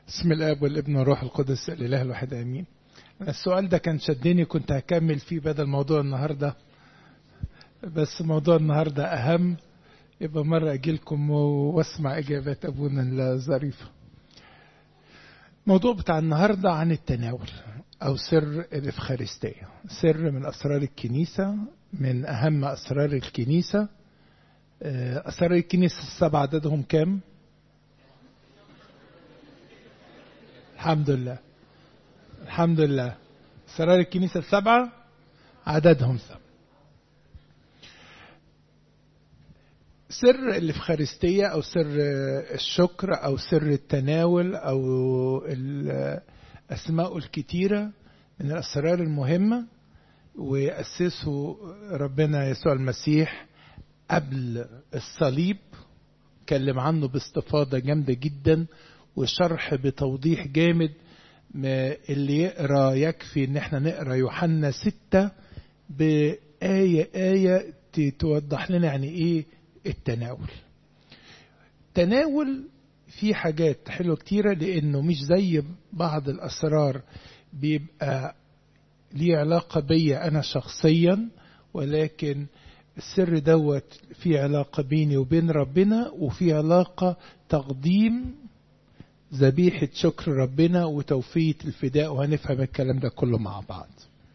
بسم الاب والابن والروح القدس الاله الواحد امين السؤال ده كان شدني كنت هكمل فيه بدل موضوع النهارده بس موضوع النهارده اهم يبقى مره اجي لكم واسمع اجابات ابونا الظريفه الموضوع بتاع النهارده عن التناول او سر الافخارستيه سر من اسرار الكنيسه من اهم اسرار الكنيسه اسرار الكنيسه السبعه عددهم كام الحمد لله الحمد لله سرار الكنيسة السبعة عددهم سبعة سر الإفخارستية أو سر الشكر أو سر التناول أو الأسماء الكتيرة من الأسرار المهمة وأسسه ربنا يسوع المسيح قبل الصليب اتكلم عنه باستفاضة جامدة جدا وشرح بتوضيح جامد ما اللي يقرا يكفي ان احنا نقرا يوحنا ستة بآية آية توضح لنا يعني ايه التناول تناول في حاجات حلوة كتيرة لانه مش زي بعض الاسرار بيبقى ليه علاقة بيا انا شخصيا ولكن السر دوت في علاقة بيني وبين ربنا وفي علاقة تقديم ذبيحة شكر ربنا وتوفية الفداء وهنفهم الكلام ده كله مع بعض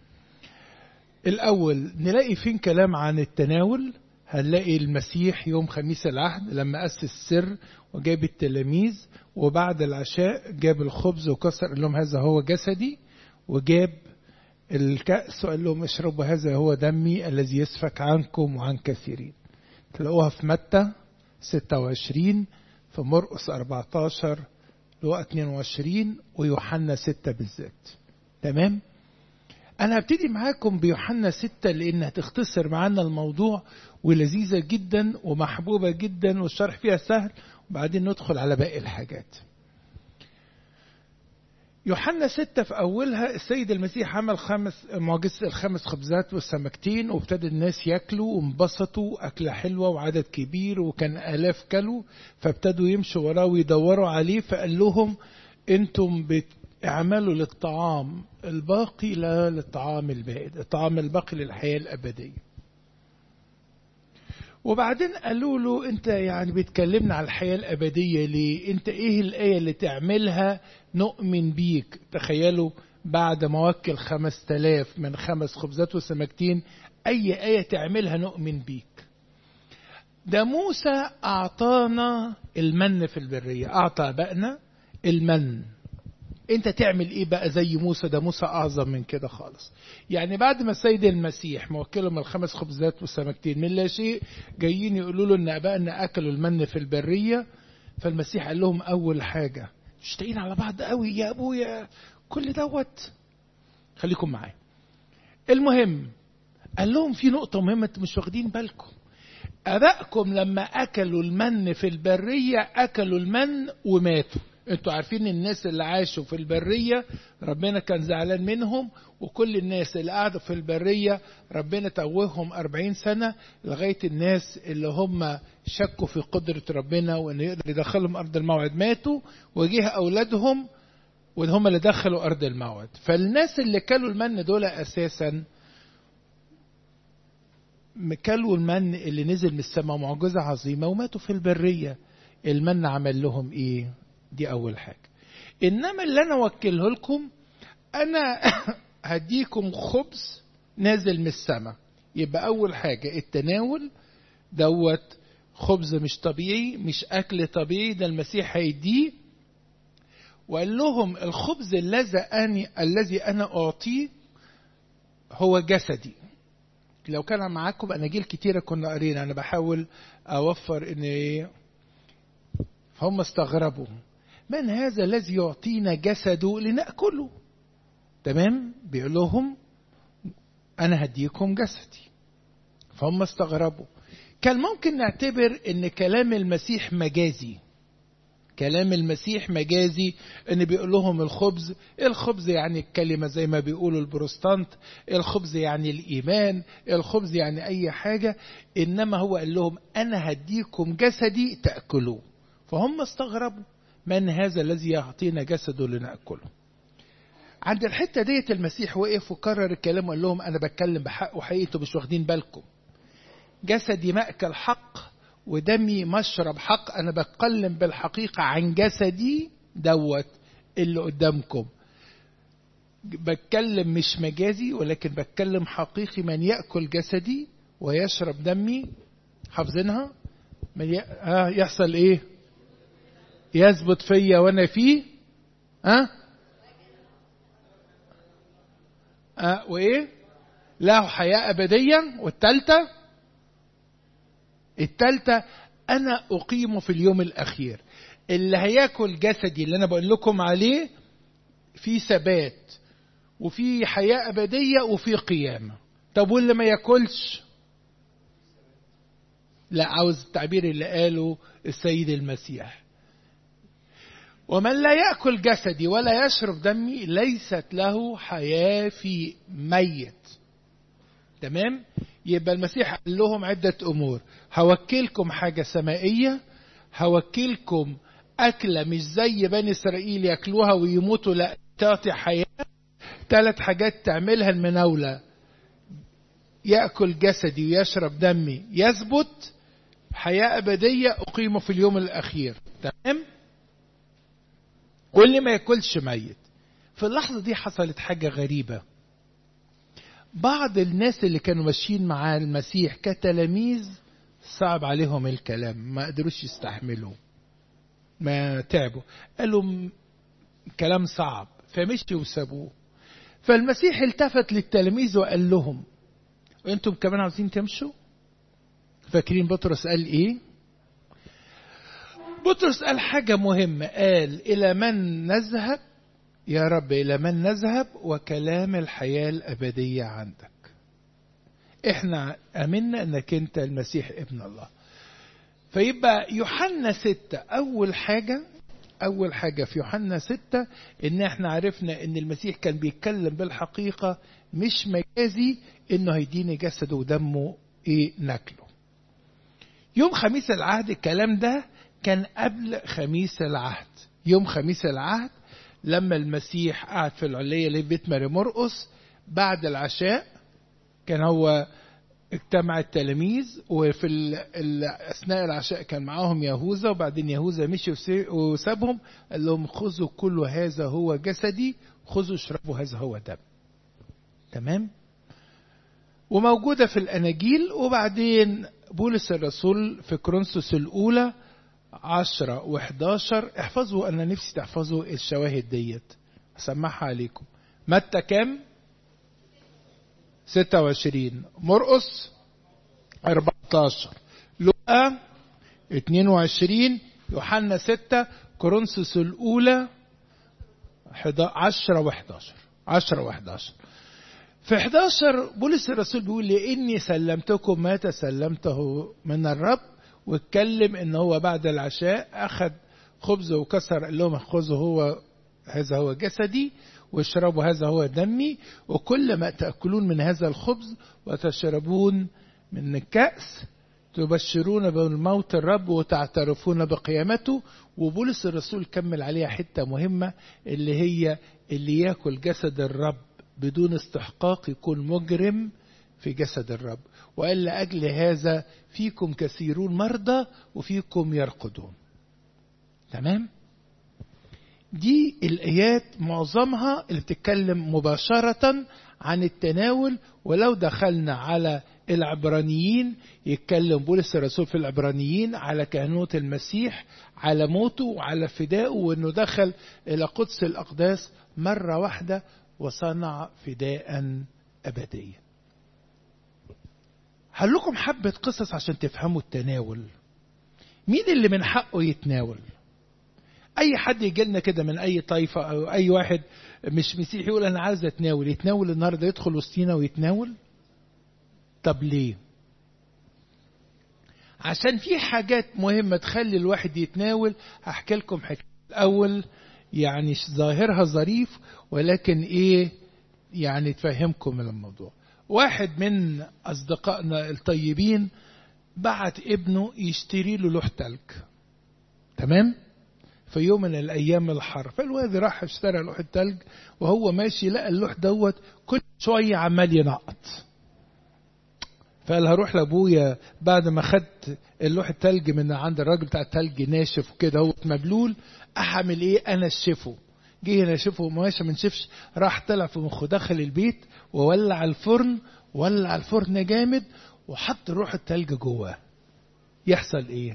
الأول نلاقي فين كلام عن التناول هنلاقي المسيح يوم خميس العهد لما أسس السر وجاب التلاميذ وبعد العشاء جاب الخبز وكسر قال لهم هذا هو جسدي وجاب الكأس وقال لهم اشربوا هذا هو دمي الذي يسفك عنكم وعن كثيرين تلاقوها في متى 26 في مرقس 14 لقى 22 ويوحنا 6 بالذات تمام انا هبتدي معاكم بيوحنا 6 لان هتختصر معانا الموضوع ولذيذه جدا ومحبوبه جدا والشرح فيها سهل وبعدين ندخل على باقي الحاجات يوحنا ستة في أولها السيد المسيح عمل خمس معجزة الخمس خبزات والسمكتين وابتدى الناس ياكلوا وانبسطوا أكلة حلوة وعدد كبير وكان آلاف كلوا فابتدوا يمشوا وراه ويدوروا عليه فقال لهم أنتم اعملوا للطعام الباقي لا للطعام البائد الطعام الباقي للحياة الأبدية وبعدين قالوا له انت يعني بتكلمنا على الحياة الأبدية ليه انت ايه الآية اللي تعملها نؤمن بيك تخيلوا بعد ما وكل خمس تلاف من خمس خبزات وسمكتين أي آية تعملها نؤمن بيك ده موسى أعطانا المن في البرية أعطى أبائنا المن انت تعمل ايه بقى زي موسى ده موسى اعظم من كده خالص يعني بعد ما السيد المسيح موكلهم الخمس خبزات والسمكتين من لا شيء جايين يقولوا له ان ابائنا اكلوا المن في البريه فالمسيح قال لهم اول حاجه مشتاقين على بعض قوي يا ابويا كل دوت خليكم معايا المهم قال لهم في نقطة مهمة انتم مش واخدين بالكم أبائكم لما أكلوا المن في البرية أكلوا المن وماتوا انتوا عارفين الناس اللي عاشوا في البرية ربنا كان زعلان منهم وكل الناس اللي قعدوا في البرية ربنا توههم أربعين سنة لغاية الناس اللي هم شكوا في قدرة ربنا وأنه يقدر يدخلهم أرض الموعد ماتوا وجه أولادهم وهم اللي دخلوا أرض الموعد فالناس اللي كلوا المن دول أساسا كلوا المن اللي نزل من السماء معجزة عظيمة وماتوا في البرية المن عمل لهم ايه دي أول حاجة إنما اللي أنا أوكله لكم أنا هديكم خبز نازل من السماء يبقى أول حاجة التناول دوت خبز مش طبيعي مش أكل طبيعي ده المسيح هيديه وقال لهم الخبز الذي أنا الذي أنا أعطيه هو جسدي لو كان معاكم أناجيل كتيرة كنا قارينا أنا بحاول أوفر إن هم استغربوا من هذا الذي يعطينا جسده لنأكله تمام بيقول لهم أنا هديكم جسدي فهم استغربوا كان ممكن نعتبر ان كلام المسيح مجازي كلام المسيح مجازي ان بيقول لهم الخبز الخبز يعني الكلمة زي ما بيقولوا البروستانت الخبز يعني الإيمان الخبز يعني أي حاجة إنما هو قال لهم أنا هديكم جسدي تأكلوه فهم استغربوا من هذا الذي يعطينا جسده لنأكله عند الحتة ديت المسيح وقف وكرر الكلام وقال لهم أنا بتكلم بحق وحقيقته مش واخدين بالكم جسدي مأكل حق ودمي مشرب حق أنا بتكلم بالحقيقة عن جسدي دوت اللي قدامكم بتكلم مش مجازي ولكن بتكلم حقيقي من يأكل جسدي ويشرب دمي حافظينها من ي... آه يحصل ايه يثبت فيا وانا فيه ها آه؟ آه وايه له حياة أبدية والتالتة التالتة أنا أقيمه في اليوم الأخير اللي هياكل جسدي اللي أنا بقول لكم عليه في ثبات وفي حياة أبدية وفي قيامة طب واللي ما ياكلش لا عاوز التعبير اللي قاله السيد المسيح ومن لا يأكل جسدي ولا يشرب دمي ليست له حياة في ميت تمام يبقى المسيح قال لهم عدة أمور هوكلكم حاجة سمائية هوكلكم أكلة مش زي بني إسرائيل يأكلوها ويموتوا لا تعطي حياة ثلاث حاجات تعملها المناولة يأكل جسدي ويشرب دمي يثبت حياة أبدية أقيمه في اليوم الأخير تمام واللي ما ياكلش ميت في اللحظة دي حصلت حاجة غريبة بعض الناس اللي كانوا ماشيين مع المسيح كتلاميذ صعب عليهم الكلام ما قدروش يستحملوا ما تعبوا قالوا كلام صعب فمشوا وسابوه فالمسيح التفت للتلاميذ وقال لهم انتم كمان عاوزين تمشوا فاكرين بطرس قال ايه بطرس قال حاجة مهمة قال إلى من نذهب يا رب إلى من نذهب وكلام الحياة الأبدية عندك احنا امنا انك انت المسيح ابن الله فيبقى يوحنا ستة اول حاجة اول حاجة في يوحنا ستة ان احنا عرفنا ان المسيح كان بيتكلم بالحقيقة مش مجازي انه هيديني جسده ودمه ايه ناكله يوم خميس العهد الكلام ده كان قبل خميس العهد يوم خميس العهد لما المسيح قعد في العلية لبيت ماري مرقس بعد العشاء كان هو اجتمع التلاميذ وفي اثناء العشاء كان معاهم يهوذا وبعدين يهوذا مشي وسابهم قال لهم خذوا كل هذا هو جسدي خذوا اشربوا هذا هو دم تمام وموجوده في الاناجيل وبعدين بولس الرسول في كرونسوس الاولى عشرة وحداشر احفظوا أنا نفسي تحفظوا الشواهد ديت أسمعها عليكم متى كام ستة وعشرين مرقس أربعتاشر لقى اتنين وعشرين يوحنا ستة كورنثوس الأولى عشرة وحداشر عشرة وحداشر في 11 بولس الرسول بيقول لإني سلمتكم ما تسلمته من الرب واتكلم ان هو بعد العشاء اخذ خبز وكسر قال لهم خذوا هو هذا هو جسدي واشربوا هذا هو دمي وكل ما تاكلون من هذا الخبز وتشربون من الكاس تبشرون بالموت الرب وتعترفون بقيامته وبولس الرسول كمل عليها حته مهمه اللي هي اللي ياكل جسد الرب بدون استحقاق يكون مجرم في جسد الرب وقال لأجل هذا فيكم كثيرون مرضى وفيكم يرقدون تمام دي الآيات معظمها اللي بتتكلم مباشرة عن التناول ولو دخلنا على العبرانيين يتكلم بولس الرسول في العبرانيين على كهنوت المسيح على موته وعلى فدائه وانه دخل الى قدس الاقداس مره واحده وصنع فداء ابديا هقول لكم حبة قصص عشان تفهموا التناول مين اللي من حقه يتناول اي حد يجي لنا كده من اي طائفة او اي واحد مش مسيحي يقول انا عايز اتناول يتناول النهارده يدخل وسطينا ويتناول طب ليه عشان في حاجات مهمة تخلي الواحد يتناول هحكي لكم حكاية الاول يعني ظاهرها ظريف ولكن ايه يعني تفهمكم الموضوع واحد من أصدقائنا الطيبين بعت ابنه يشتري له لوح تلج تمام في يوم من الايام الحر فالواد راح اشترى لوح التلج وهو ماشي لقى اللوح دوت كل شويه عمال ينقط فقال هروح لابويا بعد ما خدت اللوح التلج من عند الراجل بتاع التلج ناشف وكده هو مبلول اعمل ايه انا اشفه جه ينشفه ماشي ما نشفش راح طلع في مخه دخل البيت وولع الفرن ولع الفرن جامد وحط روح التلج جواه يحصل ايه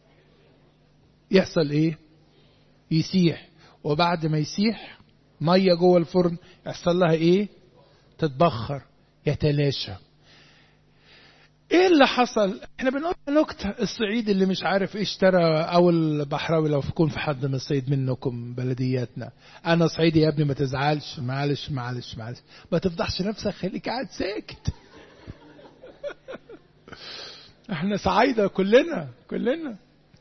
يحصل ايه يسيح وبعد ما يسيح ميه جوه الفرن يحصل لها ايه تتبخر يتلاشى ايه اللي حصل احنا بنقول نكته الصعيد اللي مش عارف ايه اشترى او البحراوي لو يكون في حد من الصعيد منكم بلدياتنا انا صعيدي يا ابني ما تزعلش معلش معلش معلش ما تفضحش نفسك خليك قاعد ساكت احنا صعايدة كلنا كلنا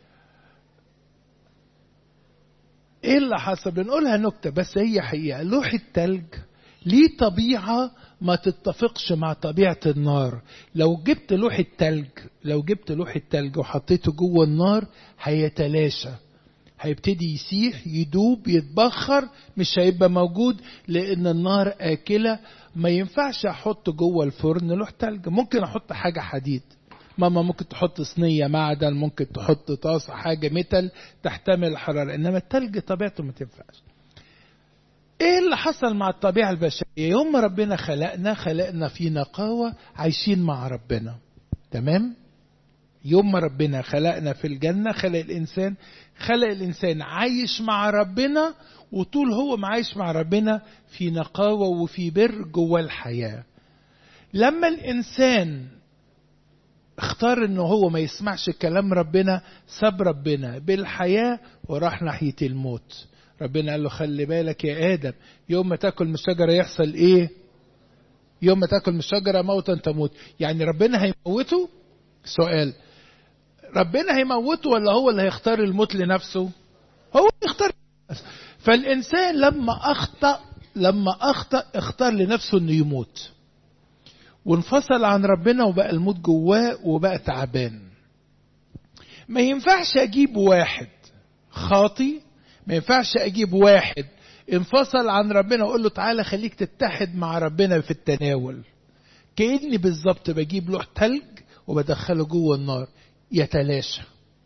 ايه اللي حصل بنقولها نكتة بس هي حقيقة لوح التلج ليه طبيعة ما تتفقش مع طبيعة النار لو جبت لوح التلج لو جبت لوح التلج وحطيته جوه النار هيتلاشى هيبتدي يسيح يدوب يتبخر مش هيبقى موجود لان النار اكله ما ينفعش احط جوه الفرن لوح تلج ممكن احط حاجه حديد ماما ممكن تحط صينيه معدن ممكن تحط طاسه حاجه ميتال تحتمل الحراره انما التلج طبيعته ما تنفعش ايه اللي حصل مع الطبيعه البشريه يوم ما ربنا خلقنا خلقنا في نقاوه عايشين مع ربنا تمام يوم ما ربنا خلقنا في الجنة خلق الإنسان خلق الإنسان عايش مع ربنا وطول هو عايش مع ربنا في نقاوة وفي بر جوه الحياة لما الإنسان اختار انه هو ما يسمعش كلام ربنا ساب ربنا بالحياة وراح ناحية الموت ربنا قال له خلي بالك يا آدم يوم ما تاكل من الشجرة يحصل ايه يوم ما تاكل من الشجرة موتا تموت يعني ربنا هيموته سؤال ربنا هيموته ولا هو اللي هيختار الموت لنفسه هو يختار فالإنسان لما أخطأ لما أخطأ اختار لنفسه أنه يموت وانفصل عن ربنا وبقى الموت جواه وبقى تعبان ما ينفعش أجيب واحد خاطي ما ينفعش أجيب واحد انفصل عن ربنا وأقول له تعالى خليك تتحد مع ربنا في التناول كأني بالظبط بجيب لوح تلج وبدخله جوه النار يتلاشى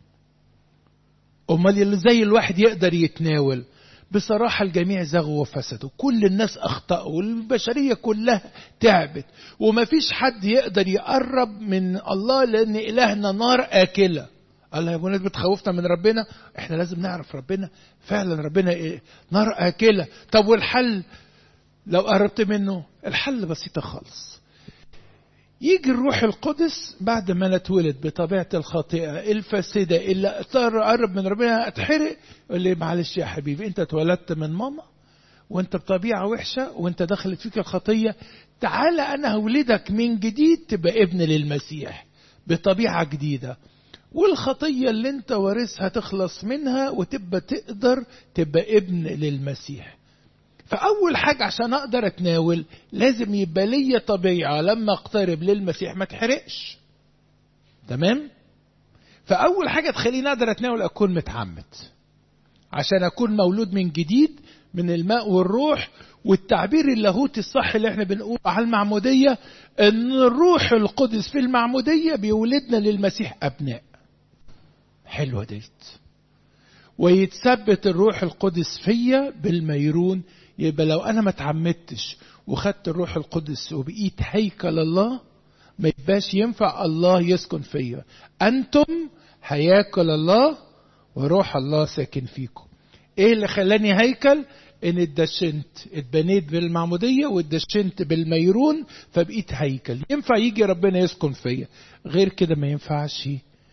امال اللي زي الواحد يقدر يتناول بصراحة الجميع زغوا وفسدوا كل الناس أخطأوا والبشرية كلها تعبت وما فيش حد يقدر يقرب من الله لأن إلهنا نار آكلة الله يا ابونا بتخوفنا من ربنا احنا لازم نعرف ربنا فعلا ربنا إيه؟ نار آكلة طب والحل لو قربت منه الحل بسيطة خالص يجي الروح القدس بعد ما نتولد بطبيعة الخاطئة الفاسدة اللي قرب من ربنا اتحرق يقول لي معلش يا حبيبي انت اتولدت من ماما وانت بطبيعة وحشة وانت دخلت فيك الخطية تعالى انا هولدك من جديد تبقى ابن للمسيح بطبيعة جديدة والخطية اللي انت وارثها تخلص منها وتبقى تقدر تبقى ابن للمسيح فأول حاجة عشان أقدر أتناول لازم يبقى ليا طبيعة لما أقترب للمسيح ما تحرقش تمام؟ فأول حاجة تخليني أقدر أتناول أكون متعمد عشان أكون مولود من جديد من الماء والروح والتعبير اللاهوتي الصح اللي احنا بنقول على المعمودية ان الروح القدس في المعمودية بيولدنا للمسيح أبناء حلوة ديت ويتثبت الروح القدس فيا بالميرون يبقى لو انا ما اتعمدتش وخدت الروح القدس وبقيت هيكل الله ما يبقاش ينفع الله يسكن فيا انتم هياكل الله وروح الله ساكن فيكم ايه اللي خلاني هيكل ان اتدشنت اتبنيت بالمعمودية واتدشنت بالميرون فبقيت هيكل ينفع يجي ربنا يسكن فيا غير كده ما ينفعش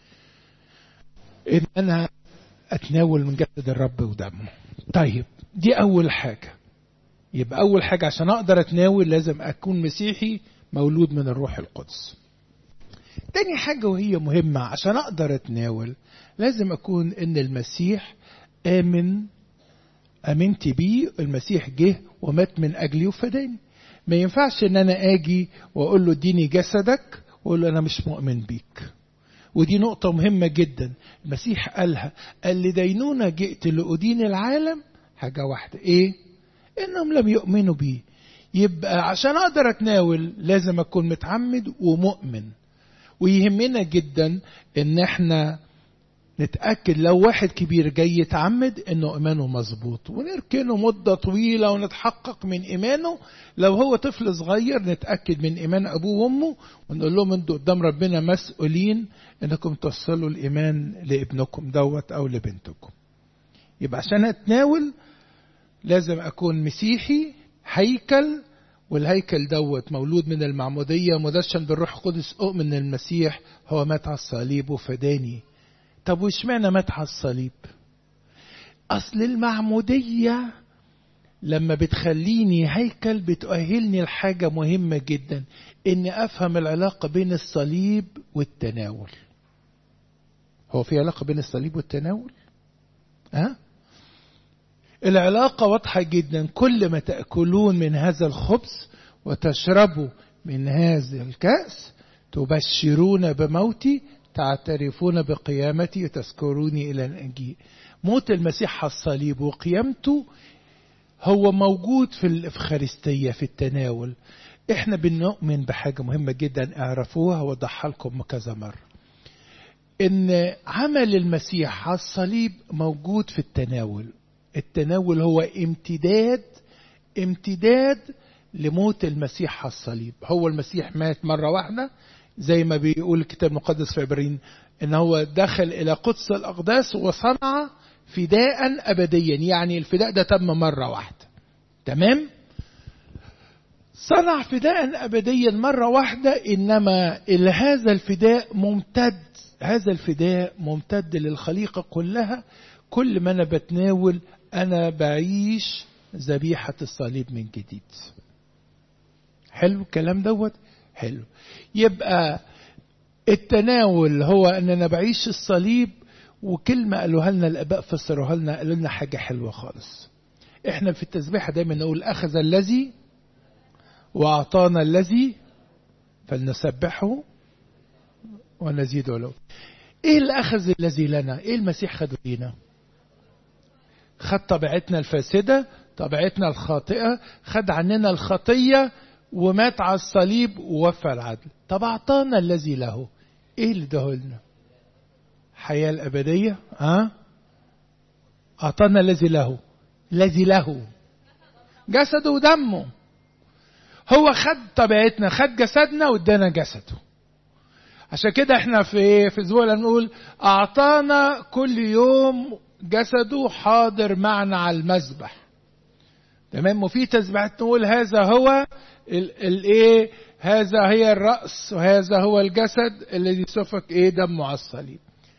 ان انا اتناول من جسد الرب ودمه طيب دي اول حاجه يبقى اول حاجه عشان اقدر اتناول لازم اكون مسيحي مولود من الروح القدس تاني حاجه وهي مهمه عشان اقدر اتناول لازم اكون ان المسيح امن امنت بيه المسيح جه ومات من اجلي وفداني ما ينفعش ان انا اجي واقول له اديني جسدك واقول له انا مش مؤمن بيك ودي نقطة مهمة جدا المسيح قالها قال لدينونة جئت لأدين العالم حاجة واحدة ايه انهم لم يؤمنوا بيه يبقى عشان اقدر اتناول لازم اكون متعمد ومؤمن ويهمنا جدا ان احنا نتأكد لو واحد كبير جاي يتعمد انه ايمانه مظبوط ونركنه مدة طويلة ونتحقق من ايمانه لو هو طفل صغير نتأكد من ايمان ابوه وامه ونقول لهم انتوا قدام ربنا مسؤولين انكم توصلوا الايمان لابنكم دوت او لبنتكم يبقى عشان اتناول لازم اكون مسيحي هيكل والهيكل دوت مولود من المعمودية مدشن بالروح القدس أؤمن المسيح هو مات على الصليب وفداني طب واشمعنى مات على الصليب أصل المعمودية لما بتخليني هيكل بتؤهلني لحاجة مهمة جدا إني أفهم العلاقة بين الصليب والتناول هو في علاقة بين الصليب والتناول؟ ها؟ العلاقة واضحة جدا كل ما تأكلون من هذا الخبز وتشربوا من هذا الكأس تبشرون بموتي تعترفون بقيامتي وتذكروني إلى الأنجيل موت المسيح على الصليب وقيامته هو موجود في الإفخارستية في التناول احنا بنؤمن بحاجة مهمة جدا اعرفوها وضحها لكم كذا مرة ان عمل المسيح على الصليب موجود في التناول التناول هو امتداد امتداد لموت المسيح على الصليب هو المسيح مات مرة واحدة زي ما بيقول الكتاب المقدس في عبرين ان هو دخل الى قدس الاقداس وصنع فداء ابديا يعني الفداء ده تم مرة واحدة تمام صنع فداء ابديا مرة واحدة انما هذا الفداء ممتد هذا الفداء ممتد للخليقة كلها كل ما انا بتناول انا بعيش ذبيحة الصليب من جديد حلو الكلام دوت حلو يبقى التناول هو ان انا بعيش الصليب وكلمة قالوها لنا الاباء فسروها لنا قالوا لنا حاجة حلوة خالص احنا في التسبيحة دايما نقول اخذ الذي واعطانا الذي فلنسبحه ونزيد له ايه اللي اخذ الذي لنا ايه المسيح خده لينا خد طبيعتنا الفاسدة طبيعتنا الخاطئة خد عننا الخطية ومات على الصليب ووفى العدل طب أعطانا الذي له إيه اللي ده لنا حياة الأبدية ها أعطانا الذي له الذي له جسده ودمه هو خد طبيعتنا خد جسدنا وادانا جسده عشان كده احنا في في زولا نقول اعطانا كل يوم جسده حاضر معنا على المذبح تمام وفي تسبيحات نقول هذا هو الايه هذا هي الراس وهذا هو الجسد الذي سفك ايه دمه على الصليب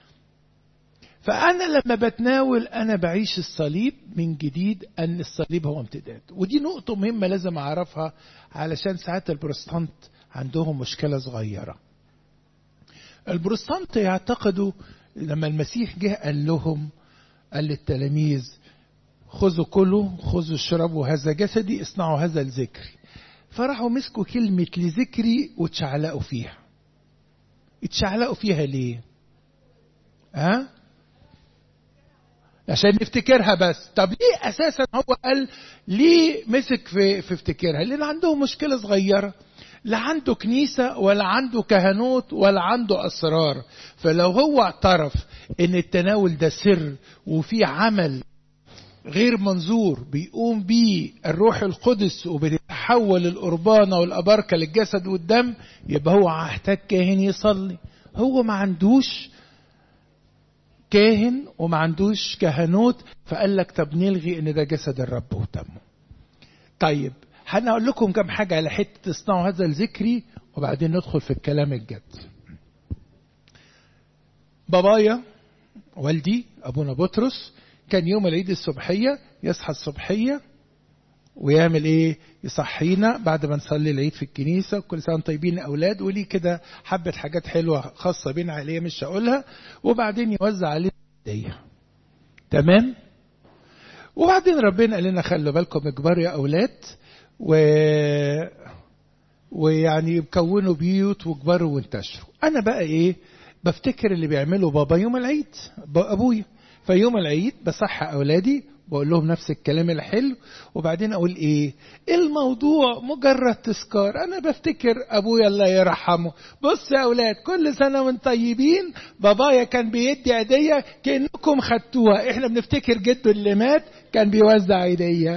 فانا لما بتناول انا بعيش الصليب من جديد ان الصليب هو امتداد ودي نقطه مهمه لازم اعرفها علشان ساعات البروتستانت عندهم مشكله صغيره البروتستانت يعتقدوا لما المسيح جه قال لهم قال للتلاميذ خذوا كلوا خذوا اشربوا هذا جسدي اصنعوا هذا لذكري فراحوا مسكوا كلمة لذكري واتشعلقوا فيها اتشعلقوا فيها ليه ها عشان نفتكرها بس طب ليه اساسا هو قال ليه مسك في, في افتكرها لان عندهم مشكلة صغيرة لا عنده كنيسة ولا عنده كهنوت ولا عنده أسرار فلو هو اعترف ان التناول ده سر وفي عمل غير منظور بيقوم بيه الروح القدس وبتتحول القربانة والأباركة للجسد والدم يبقى هو هيحتاج كاهن يصلي هو ما عندوش كاهن وما عندوش كهنوت فقال لك طب نلغي ان ده جسد الرب ودمه طيب هنقول لكم كم حاجة على حتة تصنعوا هذا الذكري وبعدين ندخل في الكلام الجد بابايا والدي أبونا بطرس كان يوم العيد الصبحية يصحى الصبحية ويعمل ايه يصحينا بعد ما نصلي العيد في الكنيسة كل سنة طيبين أولاد وليه كده حبة حاجات حلوة خاصة بينا عليه مش هقولها وبعدين يوزع علينا هدية تمام وبعدين ربنا قال لنا خلوا بالكم اكبروا يا أولاد و ويعني كونوا بيوت وكبروا وانتشروا انا بقى ايه بفتكر اللي بيعمله بابا يوم العيد ابويا فيوم العيد بصح اولادي بقول لهم نفس الكلام الحلو وبعدين اقول ايه الموضوع مجرد تذكار انا بفتكر ابويا الله يرحمه بص يا اولاد كل سنه وانتم طيبين بابايا كان بيدي عيديه كانكم خدتوها احنا بنفتكر جده اللي مات كان بيوزع عيديه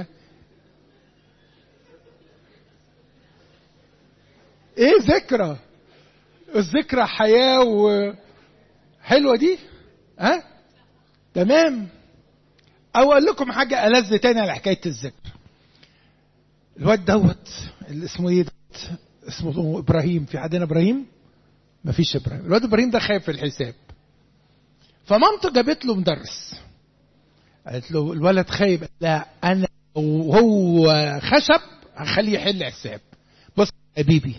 ايه ذكرى الذكرى حياه وحلوه دي ها أه؟ تمام او اقول لكم حاجه ألذ تاني على حكايه الذكر الواد دوت اللي اسمه ايه دوت اسمه ابراهيم في حدنا ابراهيم مفيش ابراهيم الواد ابراهيم ده خايف في الحساب فمامته جابت له مدرس قالت له الولد خايب لا انا وهو خشب هخليه يحل حساب بص يا حبيبي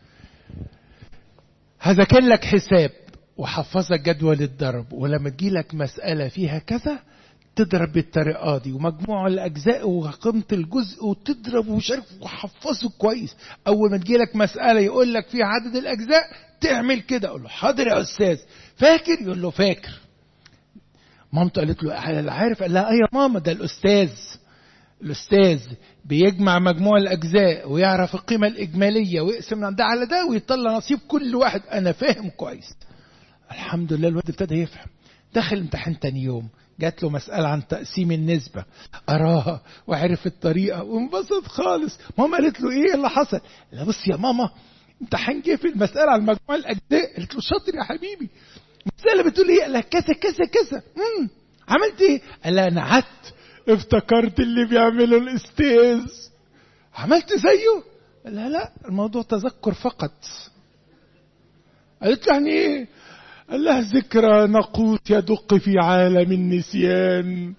هذاكر لك حساب وحفظك جدول الضرب ولما تجيلك مسألة فيها كذا تضرب بالطريقة دي ومجموع الأجزاء وقيمة الجزء وتضرب ومش عارف وحفظه كويس أول ما تجيلك مسألة يقول لك فيها عدد الأجزاء تعمل كده أقول له حاضر يا أستاذ فاكر يقول له فاكر مامته قالت له عارف قال لها أي يا ماما ده الأستاذ الأستاذ بيجمع مجموع الأجزاء ويعرف القيمة الإجمالية ويقسم من ده على ده ويطلع نصيب كل واحد أنا فاهم كويس الحمد لله الواد ابتدى يفهم دخل امتحان تاني يوم جات له مسألة عن تقسيم النسبة أراها وعرف الطريقة وانبسط خالص ماما قالت له إيه اللي حصل لا بص يا ماما امتحان جه في المسألة على مجموع الأجزاء قالت له شاطر يا حبيبي المسألة بتقول إيه قال لها كذا كذا كذا امم عملت إيه قال لها أنا قعدت افتكرت اللي بيعمله الأستاذ عملت زيه قال لها لا الموضوع تذكر فقط قالت له يعني ايه قال لها ذكرى نقوت يدق في عالم النسيان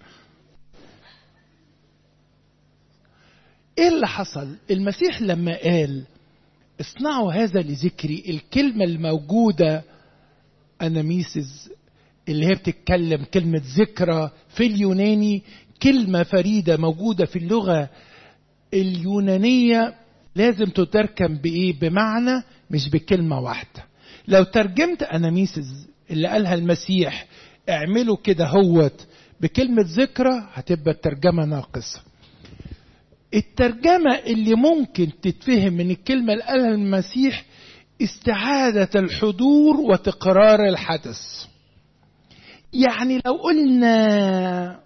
ايه اللي حصل المسيح لما قال اصنعوا هذا لذكري الكلمة الموجودة أناميسز اللي هي بتتكلم كلمة ذكرى في اليوناني كلمة فريدة موجودة في اللغة اليونانية لازم تتركم بإيه بمعنى مش بكلمة واحدة لو ترجمت أناميسز اللي قالها المسيح اعملوا كده هوت بكلمة ذكرى هتبقى الترجمة ناقصة الترجمة اللي ممكن تتفهم من الكلمة اللي قالها المسيح استعادة الحضور وتكرار الحدث يعني لو قلنا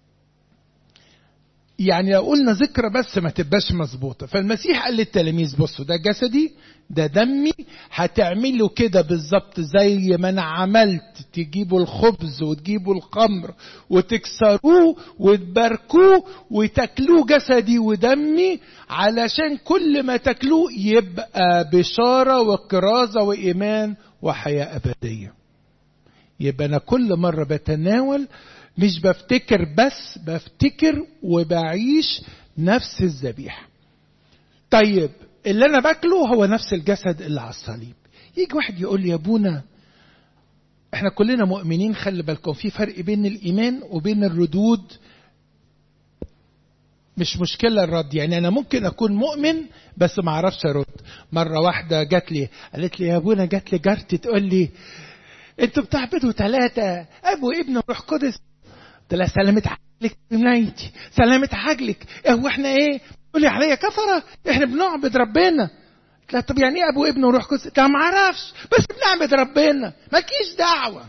يعني لو قلنا ذكرى بس ما تبقاش مظبوطه فالمسيح قال للتلاميذ بصوا ده جسدي ده دمي هتعملوا كده بالظبط زي ما انا عملت تجيبوا الخبز وتجيبوا الخمر وتكسروه وتباركوه وتاكلوه جسدي ودمي علشان كل ما تاكلوه يبقى بشاره وكرازه وايمان وحياه ابديه يبقى انا كل مره بتناول مش بفتكر بس بفتكر وبعيش نفس الذبيحة طيب اللي انا باكله هو نفس الجسد اللي على الصليب يجي واحد يقول لي يا ابونا احنا كلنا مؤمنين خلي بالكم في فرق بين الايمان وبين الردود مش مشكلة الرد يعني أنا ممكن أكون مؤمن بس ما أعرفش أرد مرة واحدة جات لي قالت لي يا أبونا جات لي جارتي تقول لي أنتوا بتعبدوا ثلاثة أبو ابن وروح قدس قلت لها سلامة عقلك بنايتي سلامة عقلك هو احنا ايه تقولي عليا كفرة احنا بنعبد ربنا قلت لها طب يعني ايه ابو ابن وروح قدس لا ما اعرفش بس بنعبد ربنا مالكيش دعوة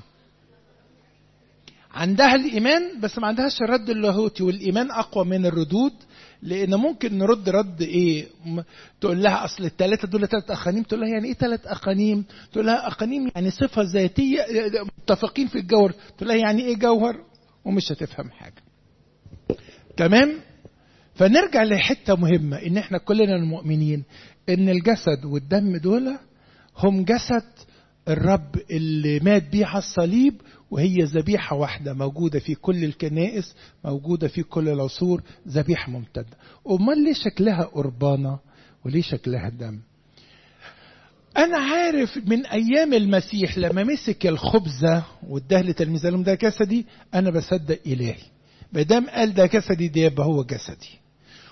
عندها الايمان بس ما عندهاش الرد اللاهوتي والايمان اقوى من الردود لان ممكن نرد رد ايه تقول لها اصل الثلاثه دول ثلاث اقانيم تقول لها يعني ايه ثلاث اقانيم تقول لها اقانيم يعني صفه ذاتيه متفقين في الجوهر تقول لها يعني ايه جوهر ومش هتفهم حاجة تمام فنرجع لحتة مهمة ان احنا كلنا المؤمنين ان الجسد والدم دول هم جسد الرب اللي مات بيه على الصليب وهي ذبيحة واحدة موجودة في كل الكنائس موجودة في كل العصور ذبيحة ممتدة أمال ليه شكلها قربانة وليه شكلها دم أنا عارف من أيام المسيح لما مسك الخبزة واداه لتلميذه لهم ده جسدي أنا بصدق إلهي ما دام قال ده جسدي ده يبقى هو جسدي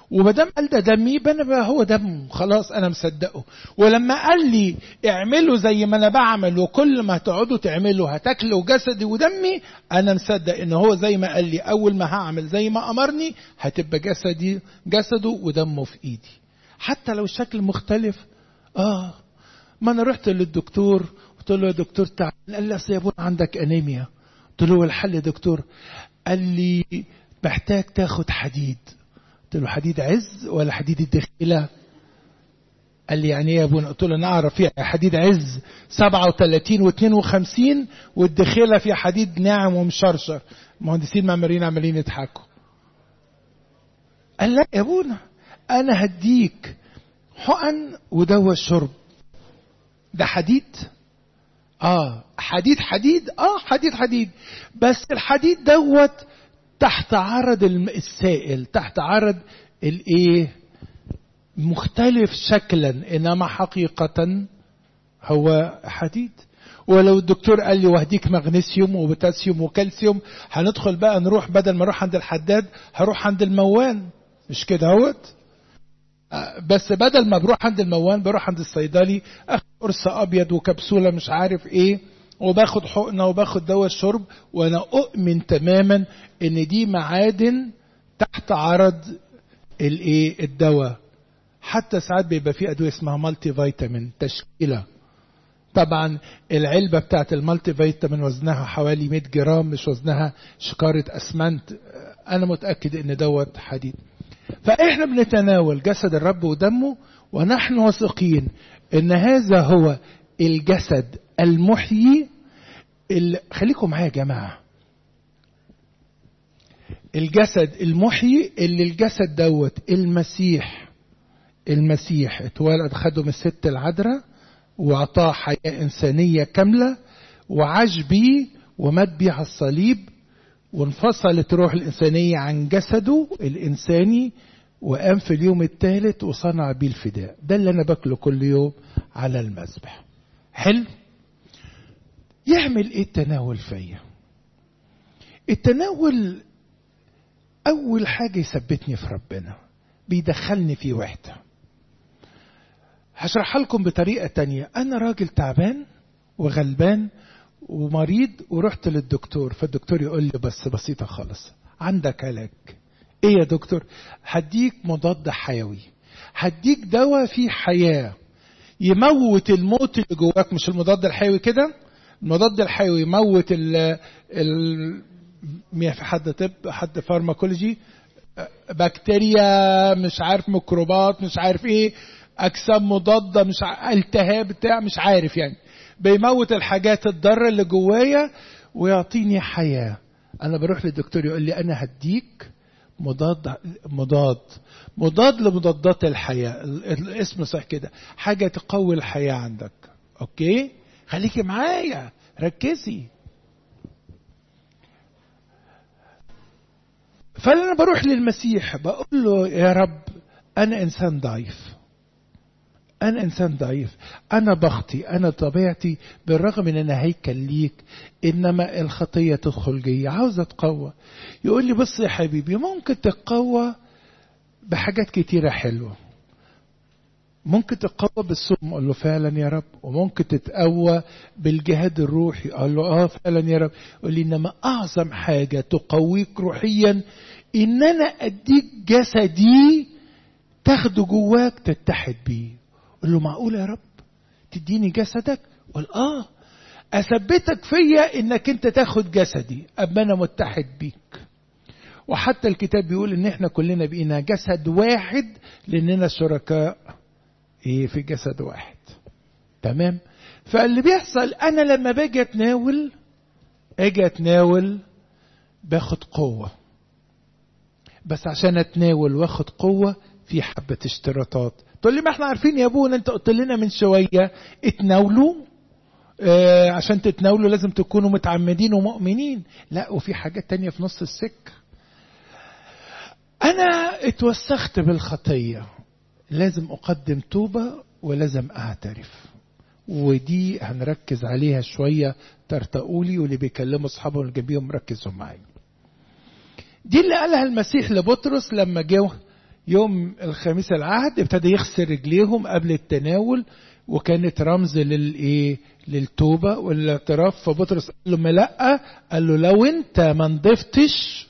وما دام قال ده دمي يبقى انا بقى هو دمه خلاص انا مصدقه ولما قال لي اعملوا زي ما انا بعمل وكل ما تقعدوا تعملوا هتاكلوا جسدي ودمي انا مصدق ان هو زي ما قال لي اول ما هعمل زي ما امرني هتبقى جسدي جسده ودمه في ايدي حتى لو الشكل مختلف اه ما انا رحت للدكتور قلت له يا دكتور تعال قال لي اصل يا ابونا عندك انيميا قلت له هو الحل يا دكتور قال لي محتاج تاخد حديد قلت له حديد عز ولا حديد الدخيله قال لي يعني ايه يا ابونا قلت له انا اعرف فيها حديد عز 37 و52 والدخيله فيها حديد ناعم ومشرشر المهندسين معماريين عمالين يضحكوا قال لا يا ابونا انا هديك حقن ودواء الشرب ده حديد اه حديد حديد اه حديد حديد بس الحديد دوت تحت عرض السائل تحت عرض الايه مختلف شكلا انما حقيقة هو حديد ولو الدكتور قال لي وهديك مغنيسيوم وبوتاسيوم وكالسيوم هندخل بقى نروح بدل ما اروح عند الحداد هروح عند الموان مش كده اهوت بس بدل ما بروح عند الموان بروح عند الصيدلي اخد قرص ابيض وكبسوله مش عارف ايه وباخد حقنه وباخد دواء الشرب وانا اؤمن تماما ان دي معادن تحت عرض الايه الدواء حتى ساعات بيبقى في ادويه اسمها مالتي فيتامين تشكيله طبعا العلبة بتاعت المالتي فيتامين وزنها حوالي 100 جرام مش وزنها شكارة أسمنت أنا متأكد إن دوت حديد فإحنا بنتناول جسد الرب ودمه ونحن واثقين إن هذا هو الجسد المحيي اللي خليكم معايا يا جماعة الجسد المحيي اللي الجسد دوت المسيح المسيح اتولد خده من الست العذراء واعطاه حياة إنسانية كاملة وعاش بيه ومات بيه على الصليب وانفصلت روح الإنسانية عن جسده الإنساني وقام في اليوم الثالث وصنع بيه الفداء ده اللي أنا باكله كل يوم على المذبح حلو يعمل ايه التناول فيا التناول اول حاجة يثبتني في ربنا بيدخلني في وحدة هشرحها لكم بطريقة تانية انا راجل تعبان وغلبان ومريض ورحت للدكتور فالدكتور يقول لي بس بسيطة خالص عندك علاج ايه يا دكتور هديك مضاد حيوي هديك دواء فيه حياة يموت الموت اللي جواك مش المضاد الحيوي كده المضاد الحيوي يموت ال ال في حد طب حد فارماكولوجي بكتيريا مش عارف ميكروبات مش عارف ايه اجسام مضاده مش ع... التهاب بتاع مش عارف يعني بيموت الحاجات الضاره اللي جوايا ويعطيني حياه انا بروح للدكتور يقول لي انا هديك مضاد مضاد مضاد لمضادات الحياه الاسم صح كده حاجه تقوي الحياه عندك اوكي خليكي معايا ركزي فانا بروح للمسيح بقول له يا رب انا انسان ضعيف انا انسان ضعيف انا بخطي انا طبيعتي بالرغم ان انا هيكل ليك انما الخطيه تدخل جي عاوز اتقوى يقول لي بص يا حبيبي ممكن تتقوى بحاجات كتيره حلوه ممكن تتقوى بالصوم اقول له فعلا يا رب وممكن تتقوى بالجهاد الروحي اقول له اه فعلا يا رب يقول لي انما اعظم حاجه تقويك روحيا ان انا اديك جسدي تاخده جواك تتحد بيه قل له معقول يا رب تديني جسدك قل اه اثبتك فيا انك انت تاخد جسدي اما انا متحد بيك وحتى الكتاب بيقول ان احنا كلنا بقينا جسد واحد لاننا شركاء ايه في جسد واحد تمام فاللي بيحصل انا لما باجي اتناول اجي اتناول باخد قوه بس عشان اتناول واخد قوه في حبه اشتراطات تقول لي ما احنا عارفين يا ابونا انت قلت لنا من شويه اتناولوا آه عشان تتناولوا لازم تكونوا متعمدين ومؤمنين لا وفي حاجات تانية في نص السكه انا اتوسخت بالخطيه لازم اقدم توبه ولازم اعترف ودي هنركز عليها شويه ترتقولي واللي بيكلموا اصحابهم اللي جنبيهم ركزوا معايا دي اللي قالها المسيح لبطرس لما جه يوم الخميس العهد ابتدى يغسل رجليهم قبل التناول وكانت رمز للايه للتوبه والاعتراف فبطرس قال له ما لا قال له لو انت ما نضفتش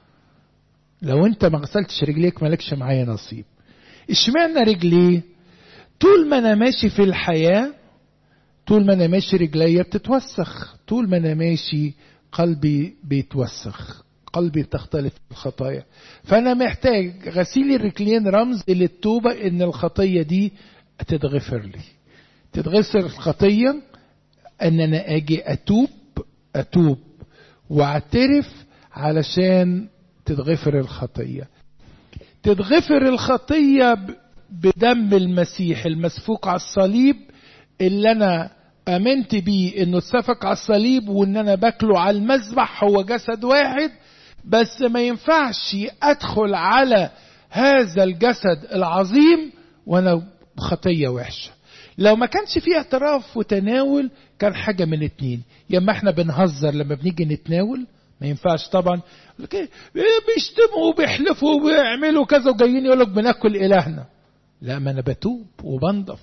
لو انت ما غسلتش رجليك مالكش معايا نصيب اشمعنى رجليه طول ما انا ماشي في الحياه طول ما انا ماشي رجليا بتتوسخ طول ما انا ماشي قلبي بيتوسخ قلبي بتختلف الخطايا فانا محتاج غسيل الرجلين رمز للتوبه ان الخطيه دي تتغفر لي تتغفر الخطيه ان انا اجي اتوب اتوب واعترف علشان تتغفر الخطيه تتغفر الخطيه بدم المسيح المسفوك على الصليب اللي انا امنت بيه انه اتسفك على الصليب وان انا باكله على المذبح هو جسد واحد بس ما ينفعش ادخل على هذا الجسد العظيم وانا خطيه وحشه لو ما كانش فيه اعتراف وتناول كان حاجه من اتنين يا اما احنا بنهزر لما بنيجي نتناول ما ينفعش طبعا بيشتموا وبيحلفوا وبيعملوا كذا وجايين يقولوا بناكل الهنا لا ما انا بتوب وبنضف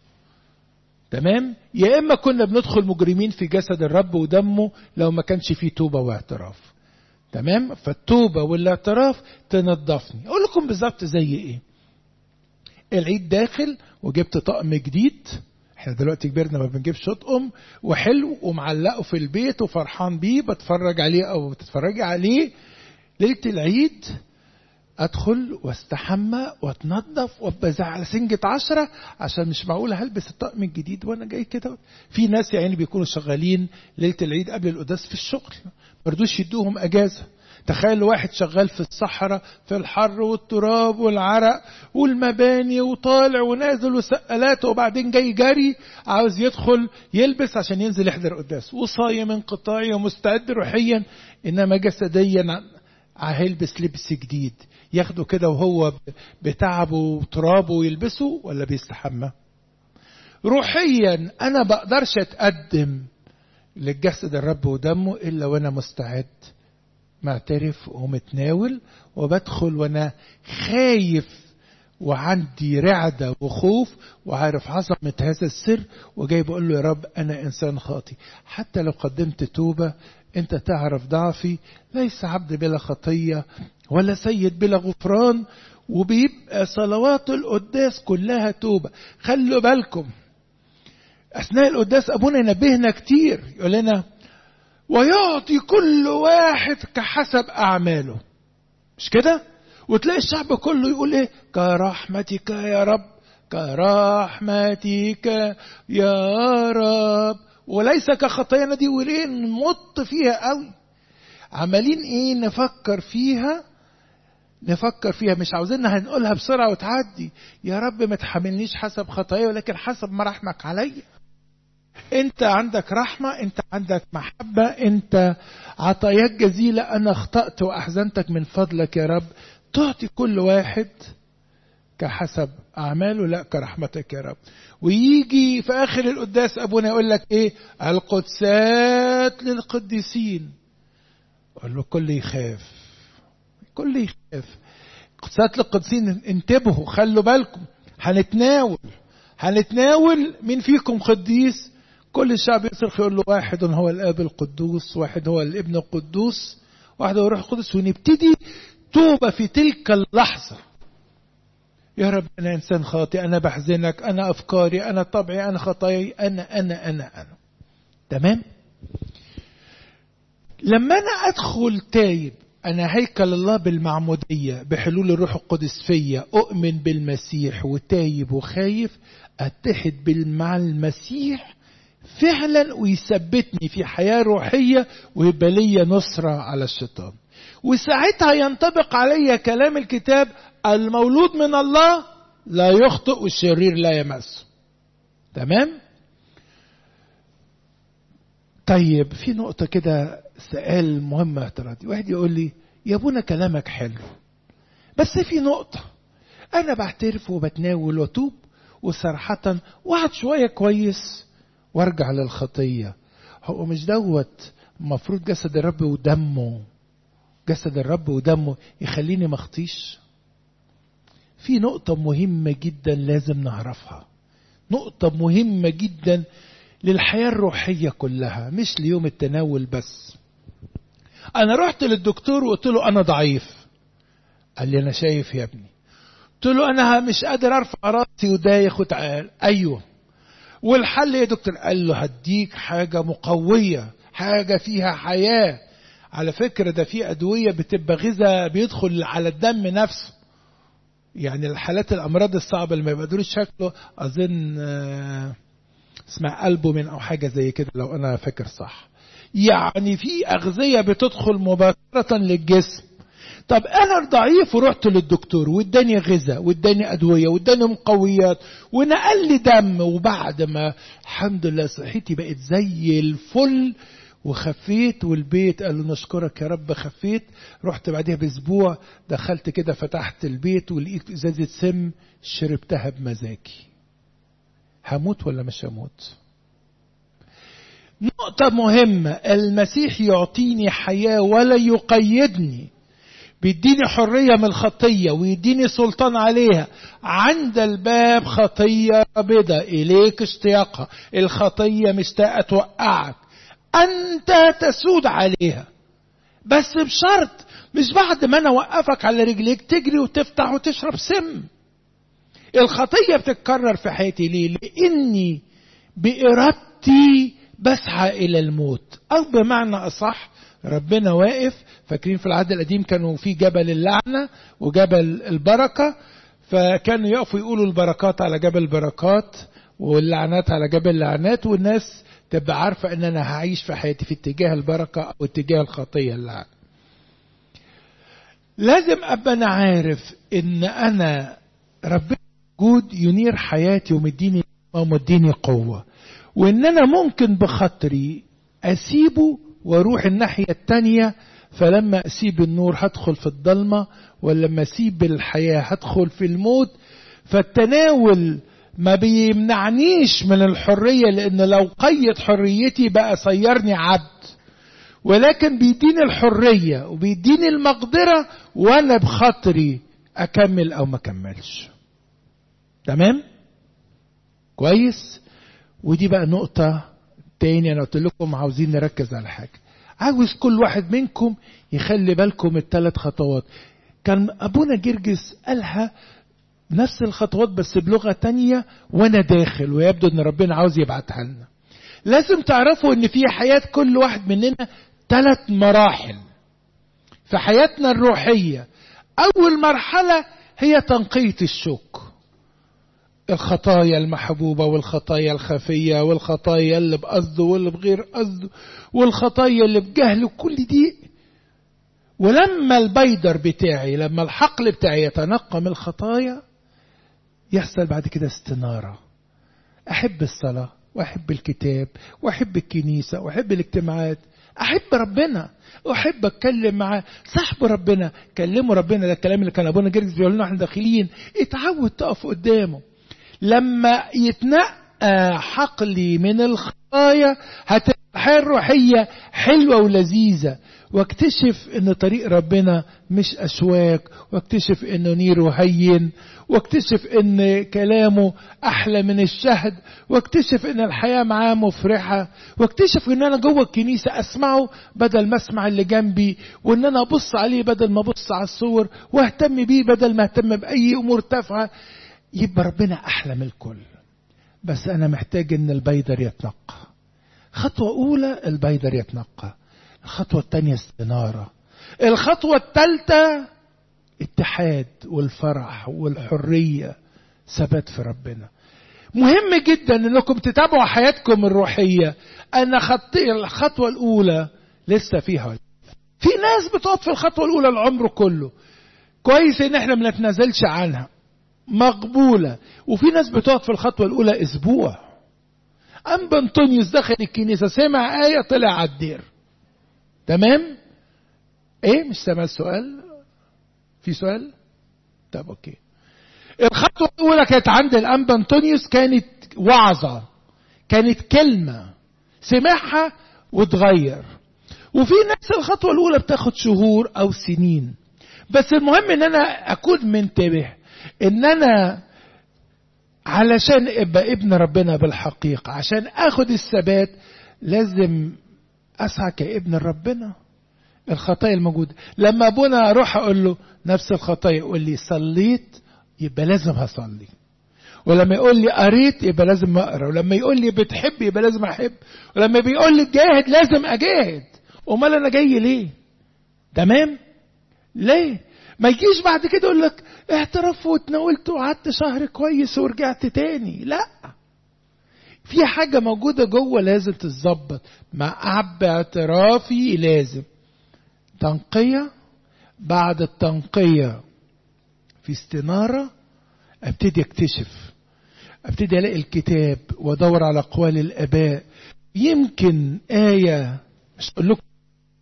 تمام يا اما كنا بندخل مجرمين في جسد الرب ودمه لو ما كانش فيه توبه واعتراف تمام فالتوبه والاعتراف تنضفني اقول لكم بالظبط زي ايه العيد داخل وجبت طقم جديد احنا دلوقتي كبرنا ما بنجيبش اطقم وحلو ومعلقه في البيت وفرحان بيه بتفرج عليه او بتتفرجي عليه ليله العيد ادخل واستحمى واتنضف وابقى على سنجة عشرة عشان مش معقول هلبس الطقم الجديد وانا جاي كده في ناس يعني بيكونوا شغالين ليله العيد قبل القداس في الشغل مردوش يدوهم اجازه تخيل واحد شغال في الصحراء في الحر والتراب والعرق والمباني وطالع ونازل وسقالاته وبعدين جاي جري عاوز يدخل يلبس عشان ينزل يحضر قداس وصايم انقطاعي ومستعد روحيا انما جسديا هيلبس لبس جديد ياخده كده وهو بتعبه وترابه ويلبسه ولا بيستحمى روحيا انا بقدرش اتقدم للجسد الرب ودمه الا وانا مستعد معترف ومتناول وبدخل وانا خايف وعندي رعدة وخوف وعارف عظمة هذا السر وجاي بقول له يا رب أنا إنسان خاطي حتى لو قدمت توبة أنت تعرف ضعفي ليس عبد بلا خطية ولا سيد بلا غفران وبيبقى صلوات القداس كلها توبة خلوا بالكم أثناء القداس أبونا ينبهنا كتير يقول لنا ويعطي كل واحد كحسب أعماله مش كده؟ وتلاقي الشعب كله يقول ايه كرحمتك يا رب كرحمتك يا رب وليس كخطايانا دي وليه نمط فيها قوي عمالين ايه نفكر فيها نفكر فيها مش عاوزينها هنقولها بسرعة وتعدي يا رب ما تحملنيش حسب خطايا ولكن حسب ما رحمك عليا انت عندك رحمة انت عندك محبة انت عطاياك جزيلة انا اخطأت واحزنتك من فضلك يا رب تعطي كل واحد كحسب أعماله لا كرحمتك يا رب ويجي في آخر القداس أبونا يقول لك إيه القدسات للقديسين أقول له كل يخاف كل يخاف قدسات للقديسين انتبهوا خلوا بالكم هنتناول هنتناول مين فيكم قديس كل الشعب يصرخ يقول له واحد هو الاب القدوس واحد هو الابن القدوس واحد هو الروح القدس ونبتدي توبة في تلك اللحظة يا رب أنا إنسان خاطئ أنا بحزنك أنا أفكاري أنا طبعي أنا خطاياي أنا أنا أنا أنا تمام لما أنا أدخل تايب أنا هيكل الله بالمعمودية بحلول الروح القدس فيا أؤمن بالمسيح وتايب وخايف أتحد مع المسيح فعلا ويثبتني في حياة روحية ويبقى لي نصرة على الشيطان وساعتها ينطبق علي كلام الكتاب المولود من الله لا يخطئ والشرير لا يمسه تمام طيب في نقطة كده سؤال مهم اعتراضي واحد يقول لي يا ابونا كلامك حلو بس في نقطة أنا بعترف وبتناول وأتوب وصراحة وقعد شوية كويس وارجع للخطية هو مش دوت المفروض جسد الرب ودمه جسد الرب ودمه يخليني ما اخطيش في نقطة مهمة جدا لازم نعرفها نقطة مهمة جدا للحياة الروحية كلها مش ليوم التناول بس أنا رحت للدكتور وقلت له أنا ضعيف قال لي أنا شايف يا ابني قلت له أنا مش قادر أرفع راسي ودايخ وتعال أيوه والحل يا دكتور قال له هديك حاجة مقوية حاجة فيها حياة على فكرة ده في أدوية بتبقى غذاء بيدخل على الدم نفسه يعني الحالات الأمراض الصعبة اللي ما بيقدروش شكله أظن اسمها ألبومين أو حاجة زي كده لو أنا فاكر صح يعني في أغذية بتدخل مباشرة للجسم طب انا ضعيف ورحت للدكتور واداني غذاء واداني ادويه واداني مقويات ونقل لي دم وبعد ما الحمد لله صحتي بقت زي الفل وخفيت والبيت قال له نشكرك يا رب خفيت رحت بعدها باسبوع دخلت كده فتحت البيت ولقيت ازازه سم شربتها بمزاجي هموت ولا مش هموت نقطة مهمة المسيح يعطيني حياة ولا يقيدني بيديني حرية من الخطية ويديني سلطان عليها عند الباب خطية بيضة إليك اشتياقها الخطية مشتاقة توقعك أنت تسود عليها بس بشرط مش بعد ما أنا أوقفك على رجليك تجري وتفتح وتشرب سم الخطية بتتكرر في حياتي ليه؟ لأني بإرادتي بسعى إلى الموت أو بمعنى أصح ربنا واقف فاكرين في العهد القديم كانوا في جبل اللعنة وجبل البركة فكانوا يقفوا يقولوا البركات على جبل البركات واللعنات على جبل اللعنات والناس تبقى عارفة ان انا هعيش في حياتي في اتجاه البركة او اتجاه الخطية اللعنة لازم ابقى انا عارف ان انا ربنا موجود ينير حياتي ومديني ومديني قوة وان انا ممكن بخاطري اسيبه واروح الناحية التانية فلما اسيب النور هدخل في الضلمة ولما اسيب الحياة هدخل في الموت فالتناول ما بيمنعنيش من الحرية لان لو قيد حريتي بقى صيرني عبد ولكن بيديني الحرية وبيديني المقدرة وانا بخاطري اكمل او ما اكملش تمام كويس ودي بقى نقطة تاني انا قلت لكم عاوزين نركز على حاجة عاوز كل واحد منكم يخلي بالكم الثلاث خطوات كان ابونا جرجس قالها نفس الخطوات بس بلغة تانية وانا داخل ويبدو ان ربنا عاوز يبعتها لنا لازم تعرفوا ان في حياة كل واحد مننا ثلاث مراحل في حياتنا الروحية اول مرحلة هي تنقية الشوك الخطايا المحبوبة والخطايا الخفية والخطايا اللي بقصده واللي بغير قصده والخطايا اللي بجهل وكل دي ولما البيدر بتاعي لما الحقل بتاعي يتنقى من الخطايا يحصل بعد كده استنارة أحب الصلاة وأحب الكتاب وأحب الكنيسة وأحب الاجتماعات أحب ربنا أحب أتكلم معاه صاحب ربنا كلموا ربنا ده الكلام اللي كان أبونا جرجس بيقول لنا احنا داخلين اتعود تقف قدامه لما يتنقى حقلي من الخطايا هتبقى الحياة الروحية حلوة ولذيذة واكتشف ان طريق ربنا مش اشواك واكتشف انه نيره هين واكتشف ان كلامه احلى من الشهد واكتشف ان الحياة معاه مفرحة واكتشف ان انا جوه الكنيسة اسمعه بدل ما اسمع اللي جنبي وان انا ابص عليه بدل ما ابص على الصور واهتم بيه بدل ما اهتم باي امور تافهه يبقى ربنا احلى من الكل بس انا محتاج ان البيدر يتنقى خطوة اولى البيدر يتنقى الخطوة الثانية استنارة الخطوة الثالثة اتحاد والفرح والحرية ثبات في ربنا مهم جدا انكم تتابعوا حياتكم الروحية انا خط الخطوة الاولى لسه فيها في ناس بتقعد في الخطوة الاولى العمر كله كويس ان احنا ما نتنازلش عنها مقبولة وفي ناس بتقعد في الخطوة الأولى أسبوع أنبا أنطونيوس دخل الكنيسة سمع آية طلع على الدير تمام إيه مش سامع السؤال في سؤال طب أوكي الخطوة الأولى كانت عند الأنبا أنطونيوس كانت وعظة كانت كلمة سمعها وتغير وفي ناس الخطوة الأولى بتاخد شهور أو سنين بس المهم إن أنا أكون منتبه ان انا علشان ابقى ابن ربنا بالحقيقة عشان اخد الثبات لازم اسعى كابن ربنا الخطايا الموجودة لما ابونا اروح اقول له نفس الخطايا يقول لي صليت يبقى لازم هصلي ولما يقول لي قريت يبقى لازم اقرا ولما يقول لي بتحب يبقى لازم احب ولما بيقول لي جاهد لازم اجاهد امال انا جاي ليه تمام ليه ما يجيش بعد كده يقول لك اعترف واتناولت وقعدت شهر كويس ورجعت تاني لا في حاجة موجودة جوه لازم تتظبط مع باعترافي لازم تنقية بعد التنقية في استنارة ابتدي اكتشف ابتدي الاقي الكتاب وادور على اقوال الاباء يمكن آية مش اقول لكم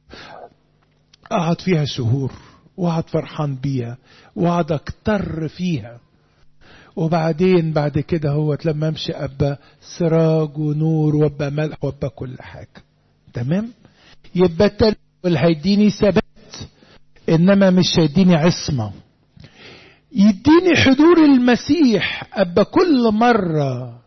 اقعد فيها شهور واقعد فرحان بيها واقعد اكتر فيها وبعدين بعد كده هو لما امشي ابقى سراج ونور وابقى ملح وابقى كل حاجه تمام يبقى التناول هيديني ثبات انما مش هيديني عصمه يديني حضور المسيح ابقى كل مره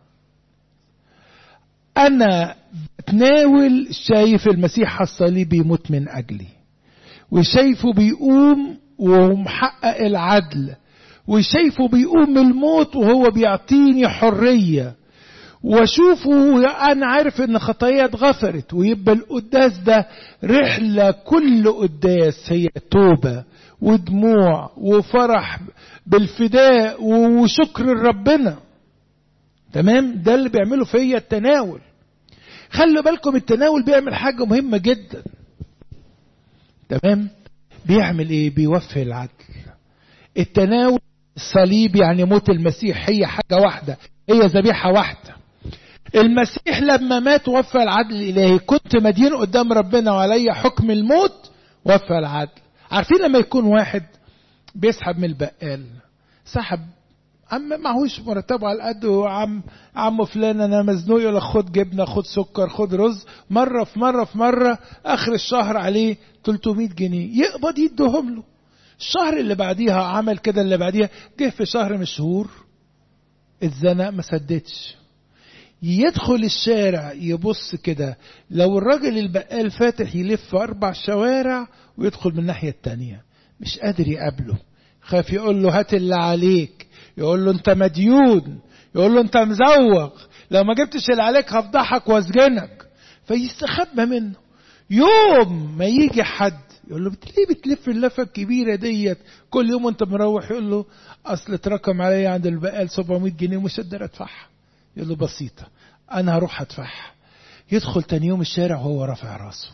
انا بتناول شايف المسيح على الصليب يموت من اجلي وشايفه بيقوم ومحقق العدل وشايفه بيقوم من الموت وهو بيعطيني حرية واشوفه انا عارف ان خطايا اتغفرت ويبقى القداس ده رحلة كل قداس هي توبة ودموع وفرح بالفداء وشكر لربنا تمام ده اللي بيعمله فيا التناول خلوا بالكم التناول بيعمل حاجة مهمة جدا تمام بيعمل ايه بيوفي العدل التناول الصليب يعني موت المسيح هي حاجة واحدة هي ذبيحة واحدة المسيح لما مات وفى العدل الالهي كنت مدين قدام ربنا وعلي حكم الموت وفى العدل عارفين لما يكون واحد بيسحب من البقال سحب عم معهوش مرتبه على قد وعم عم فلان انا مزنوق يقول لك خد جبنه خد سكر خد رز مره في مره في مره اخر الشهر عليه 300 جنيه يقبض يديهم له الشهر اللي بعديها عمل كده اللي بعديها جه في شهر من الشهور اتزنق ما سددش يدخل الشارع يبص كده لو الراجل البقال فاتح يلف اربع شوارع ويدخل من الناحيه التانيه مش قادر يقابله خاف يقول له هات اللي عليك يقول له انت مديون يقول له انت مزوغ لو ما جبتش اللي عليك هفضحك واسجنك فيستخبى منه يوم ما يجي حد يقول له ليه بتلف اللفه الكبيره ديت كل يوم وانت مروح يقول له اصل اتركم عليا عند البقال 700 جنيه ومش قادر ادفعها يقول له بسيطه انا هروح ادفعها يدخل تاني يوم الشارع وهو رافع راسه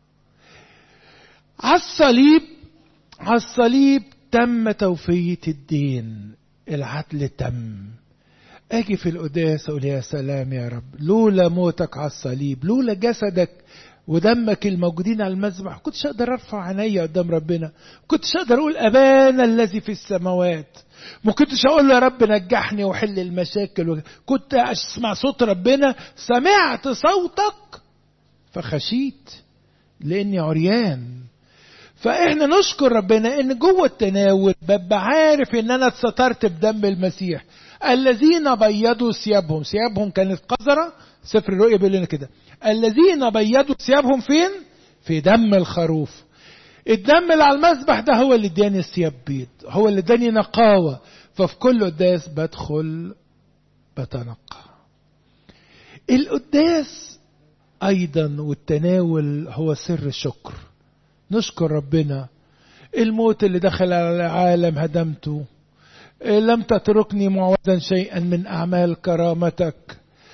على الصليب على الصليب تم توفية الدين العدل تم اجي في القداس اقول يا سلام يا رب لولا موتك على الصليب لولا جسدك ودمك الموجودين على المذبح كنتش اقدر ارفع عينيا قدام ربنا كنتش اقدر اقول ابانا الذي في السماوات ما كنتش اقول له يا رب نجحني وحل المشاكل كنت اسمع صوت ربنا سمعت صوتك فخشيت لاني عريان فاحنا نشكر ربنا ان جوه التناول ببقى عارف ان انا اتسترت بدم المسيح الذين بيضوا ثيابهم ثيابهم كانت قذره سفر الرؤيا بيقول لنا كده الذين بيضوا ثيابهم فين في دم الخروف الدم اللي على المذبح ده هو اللي اداني الثياب بيض هو اللي اداني نقاوه ففي كل قداس بدخل بتنقى القداس ايضا والتناول هو سر الشكر نشكر ربنا الموت اللي دخل على العالم هدمته لم تتركني معوزا شيئا من اعمال كرامتك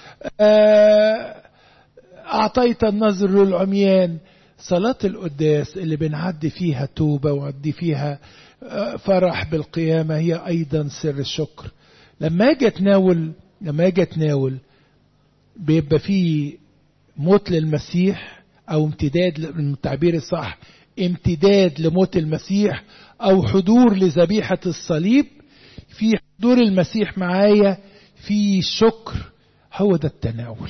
اعطيت النظر للعميان صلاة القداس اللي بنعدي فيها توبة وعدي فيها فرح بالقيامة هي أيضا سر الشكر لما أجي أتناول لما أجي أتناول بيبقى فيه موت للمسيح أو امتداد للتعبير الصح امتداد لموت المسيح أو حضور لذبيحة الصليب في حضور المسيح معايا في شكر هو ده التناول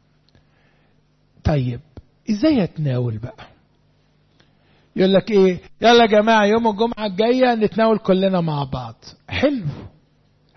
طيب ازاي اتناول بقى يقول لك ايه يلا يا جماعه يوم الجمعه الجايه نتناول كلنا مع بعض حلو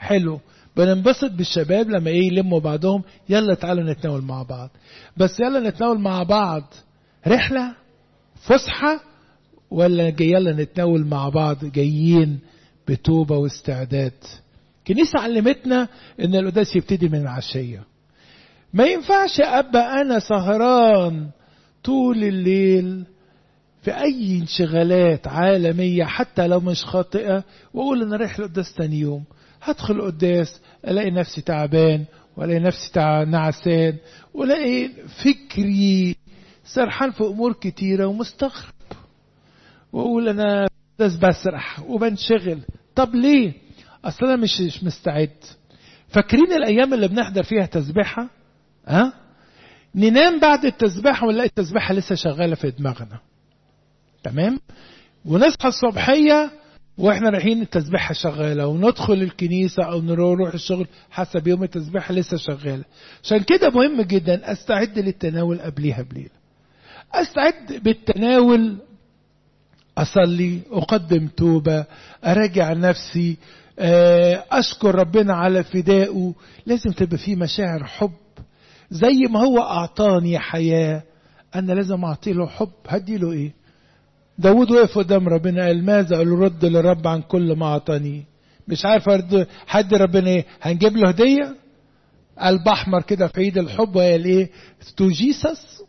حلو بننبسط بالشباب لما ايه يلموا بعضهم يلا تعالوا نتناول مع بعض بس يلا نتناول مع بعض رحلة فسحة ولا جاي يلا نتناول مع بعض جايين بتوبة واستعداد الكنيسة علمتنا ان القداس يبتدي من العشية ما ينفعش ابقى انا سهران طول الليل في اي انشغالات عالمية حتى لو مش خاطئة واقول انا رايح القداس تاني يوم هدخل القداس الاقي نفسي تعبان والاقي نفسي تع... نعسان والاقي فكري سرحان في امور كتيرة ومستغرب واقول انا قداس بسرح وبنشغل طب ليه اصل انا مش مش مستعد فاكرين الايام اللي بنحضر فيها تسبيحه ها ننام بعد التسبيحه ونلاقي التسبيحه لسه شغاله في دماغنا تمام ونصحى الصبحيه واحنا رايحين التسبيحه شغاله وندخل الكنيسه او نروح الشغل حسب يوم التسبيحه لسه شغاله عشان كده مهم جدا استعد للتناول قبليها بليله استعد بالتناول اصلي اقدم توبه اراجع نفسي اشكر ربنا على فدائه لازم تبقى فيه مشاعر حب زي ما هو اعطاني حياه انا لازم اعطي له حب هدي له ايه داود وقف قدام ربنا قال ماذا قال له رد للرب عن كل ما اعطاني مش عارف ارد حد ربنا ايه هنجيب له هديه قلب احمر كده في عيد الحب وقال ايه تو جيسس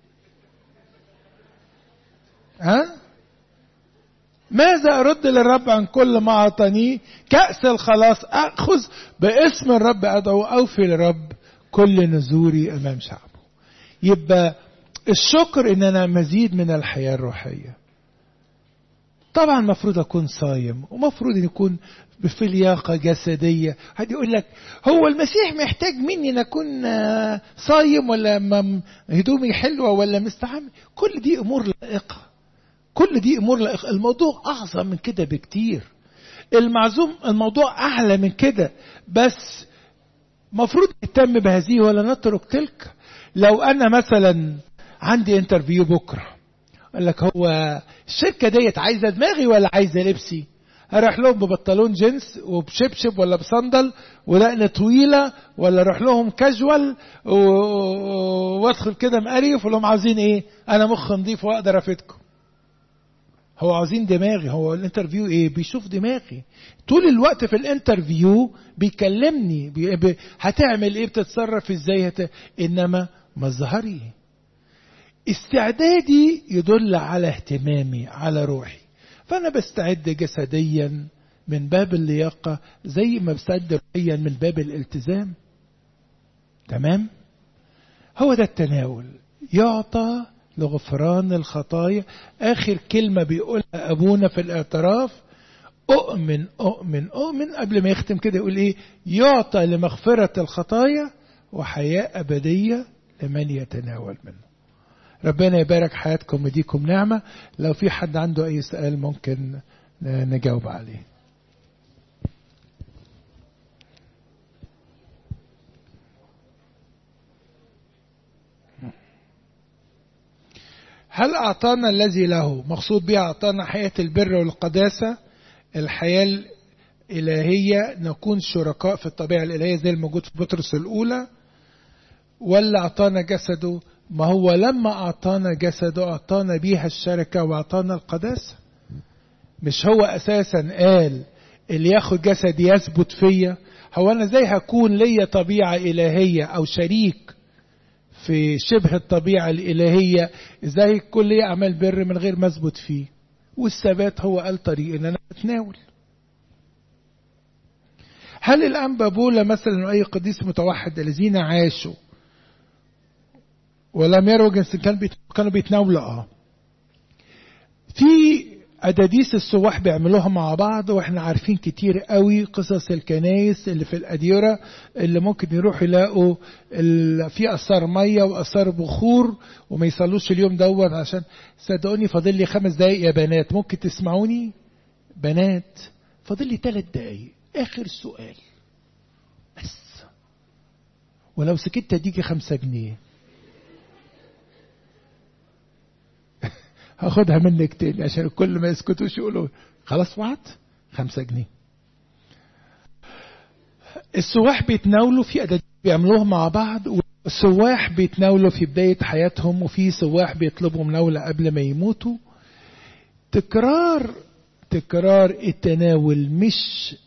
ها ماذا أرد للرب عن كل ما أعطاني كأس الخلاص أخذ باسم الرب أدعو أوفي للرب كل نزوري أمام شعبه يبقى الشكر إن أنا مزيد من الحياة الروحية طبعا المفروض أكون صايم ومفروض أن يكون في لياقة جسدية حد يقول لك هو المسيح محتاج مني أن أكون صايم ولا هدومي حلوة ولا مستحمل كل دي أمور لائقة كل دي امور لائقة الموضوع اعظم من كده بكتير المعزوم الموضوع اعلى من كده بس مفروض نهتم بهذه ولا نترك تلك لو انا مثلا عندي انترفيو بكره قال لك هو الشركه ديت عايزه دماغي ولا عايزه لبسي اروح لهم ببنطلون جينز وبشبشب ولا بصندل ودقن طويله ولا اروح لهم كاجوال وادخل كده مقريف واقول لهم عاوزين ايه انا مخ نضيف واقدر افيدكم هو عاوزين دماغي هو الانترفيو ايه بيشوف دماغي طول الوقت في الانترفيو بيكلمني بي... بي... هتعمل ايه بتتصرف ازاي هت... انما مظهري استعدادي يدل على اهتمامي على روحي فانا بستعد جسديا من باب اللياقة زي ما بستعد روحيا من باب الالتزام تمام هو ده التناول يعطى لغفران الخطايا آخر كلمة بيقولها أبونا في الاعتراف أؤمن أؤمن أؤمن قبل ما يختم كده يقول إيه يعطى لمغفرة الخطايا وحياة أبدية لمن يتناول منه ربنا يبارك حياتكم ويديكم نعمة لو في حد عنده أي سؤال ممكن نجاوب عليه هل أعطانا الذي له مقصود به أعطانا حياة البر والقداسة الحياة الإلهية نكون شركاء في الطبيعة الإلهية زي الموجود في بطرس الأولى ولا أعطانا جسده ما هو لما أعطانا جسده أعطانا بيها الشركة وأعطانا القداسة مش هو أساسا قال اللي ياخد جسدي يثبت فيا هو أنا زي هكون ليا طبيعة إلهية أو شريك في شبه الطبيعة الإلهية ازاي يكون لي أعمال بر من غير ما أثبت فيه والثبات هو قال طريق إن أنا أتناول هل الأنبا بولا مثلا أي قديس متوحد الذين عاشوا ولم يروا جنس كان بيت... كانوا بيتناولوا اه في أداديس السواح بيعملوها مع بعض واحنا عارفين كتير قوي قصص الكنايس اللي في الأديرة اللي ممكن يروحوا يلاقوا ال... في أثار مية وأثار بخور وما يصلوش اليوم دوت عشان صدقوني فاضل لي خمس دقايق يا بنات ممكن تسمعوني بنات فاضل لي ثلاث دقايق آخر سؤال بس ولو سكت اديكي خمسة جنيه هاخدها منك تاني عشان كل ما يسكتوش يقولوا خلاص وعد خمسة جنيه السواح بيتناولوا في أداة بيعملوها مع بعض والسواح بيتناولوا في بداية حياتهم وفي سواح بيطلبوا مناولة قبل ما يموتوا تكرار تكرار التناول مش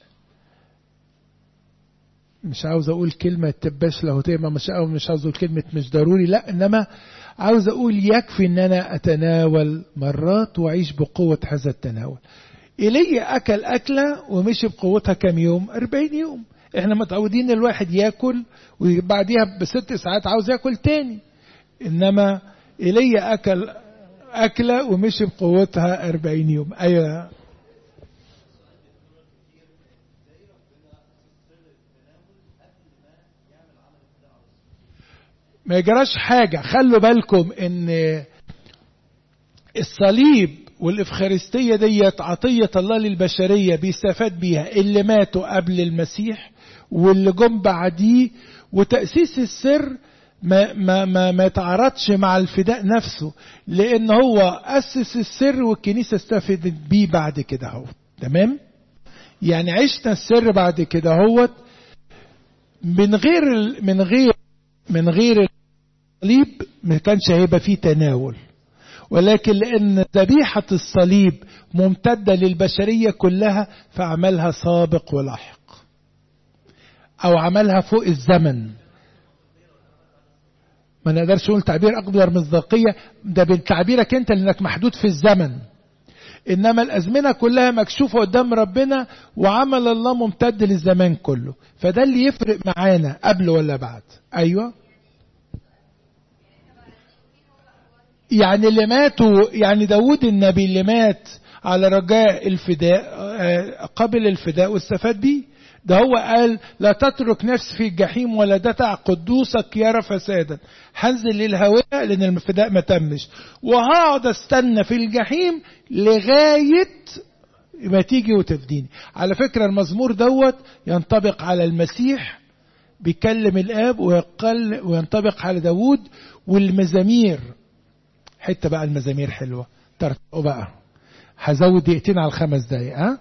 مش عاوز اقول كلمة تباش لاهوتية مش أو مش عاوز اقول كلمة مش ضروري لا انما عاوز اقول يكفي ان انا اتناول مرات واعيش بقوة هذا التناول ايليا اكل اكلة ومشي بقوتها كام يوم 40 يوم احنا متعودين الواحد ياكل وبعديها بست ساعات عاوز ياكل تاني انما ايليا اكل اكلة ومشي بقوتها 40 يوم ايوه ما يجراش حاجة خلوا بالكم ان الصليب والإفخارستية ديت عطية الله للبشرية بيستفاد بيها اللي ماتوا قبل المسيح واللي جم بعديه وتأسيس السر ما ما ما ما يتعارضش مع الفداء نفسه لأن هو أسس السر والكنيسة استفادت بيه بعد كده هو تمام؟ يعني عشنا السر بعد كده هو من غير من غير من غير الصليب ما كانش هيبقى فيه تناول ولكن لأن ذبيحة الصليب ممتدة للبشرية كلها فعملها سابق ولاحق أو عملها فوق الزمن ما نقدرش نقول تعبير أقدر مصداقية ده بتعبيرك أنت لأنك محدود في الزمن إنما الأزمنة كلها مكشوفة قدام ربنا وعمل الله ممتد للزمان كله فده اللي يفرق معانا قبل ولا بعد أيوة يعني اللي ماتوا يعني داود النبي اللي مات على رجاء الفداء قبل الفداء واستفاد بيه ده هو قال لا تترك نفسي في الجحيم ولا دتع قدوسك يرى فسادا هنزل للهواء لان الفداء ما تمش وهقعد استنى في الجحيم لغايه ما تيجي وتفديني على فكره المزمور دوت ينطبق على المسيح بيكلم الاب ويقل وينطبق على داود والمزامير حته بقى المزامير حلوه ترتقوا بقى هزود دقيقتين على الخمس دقايق ها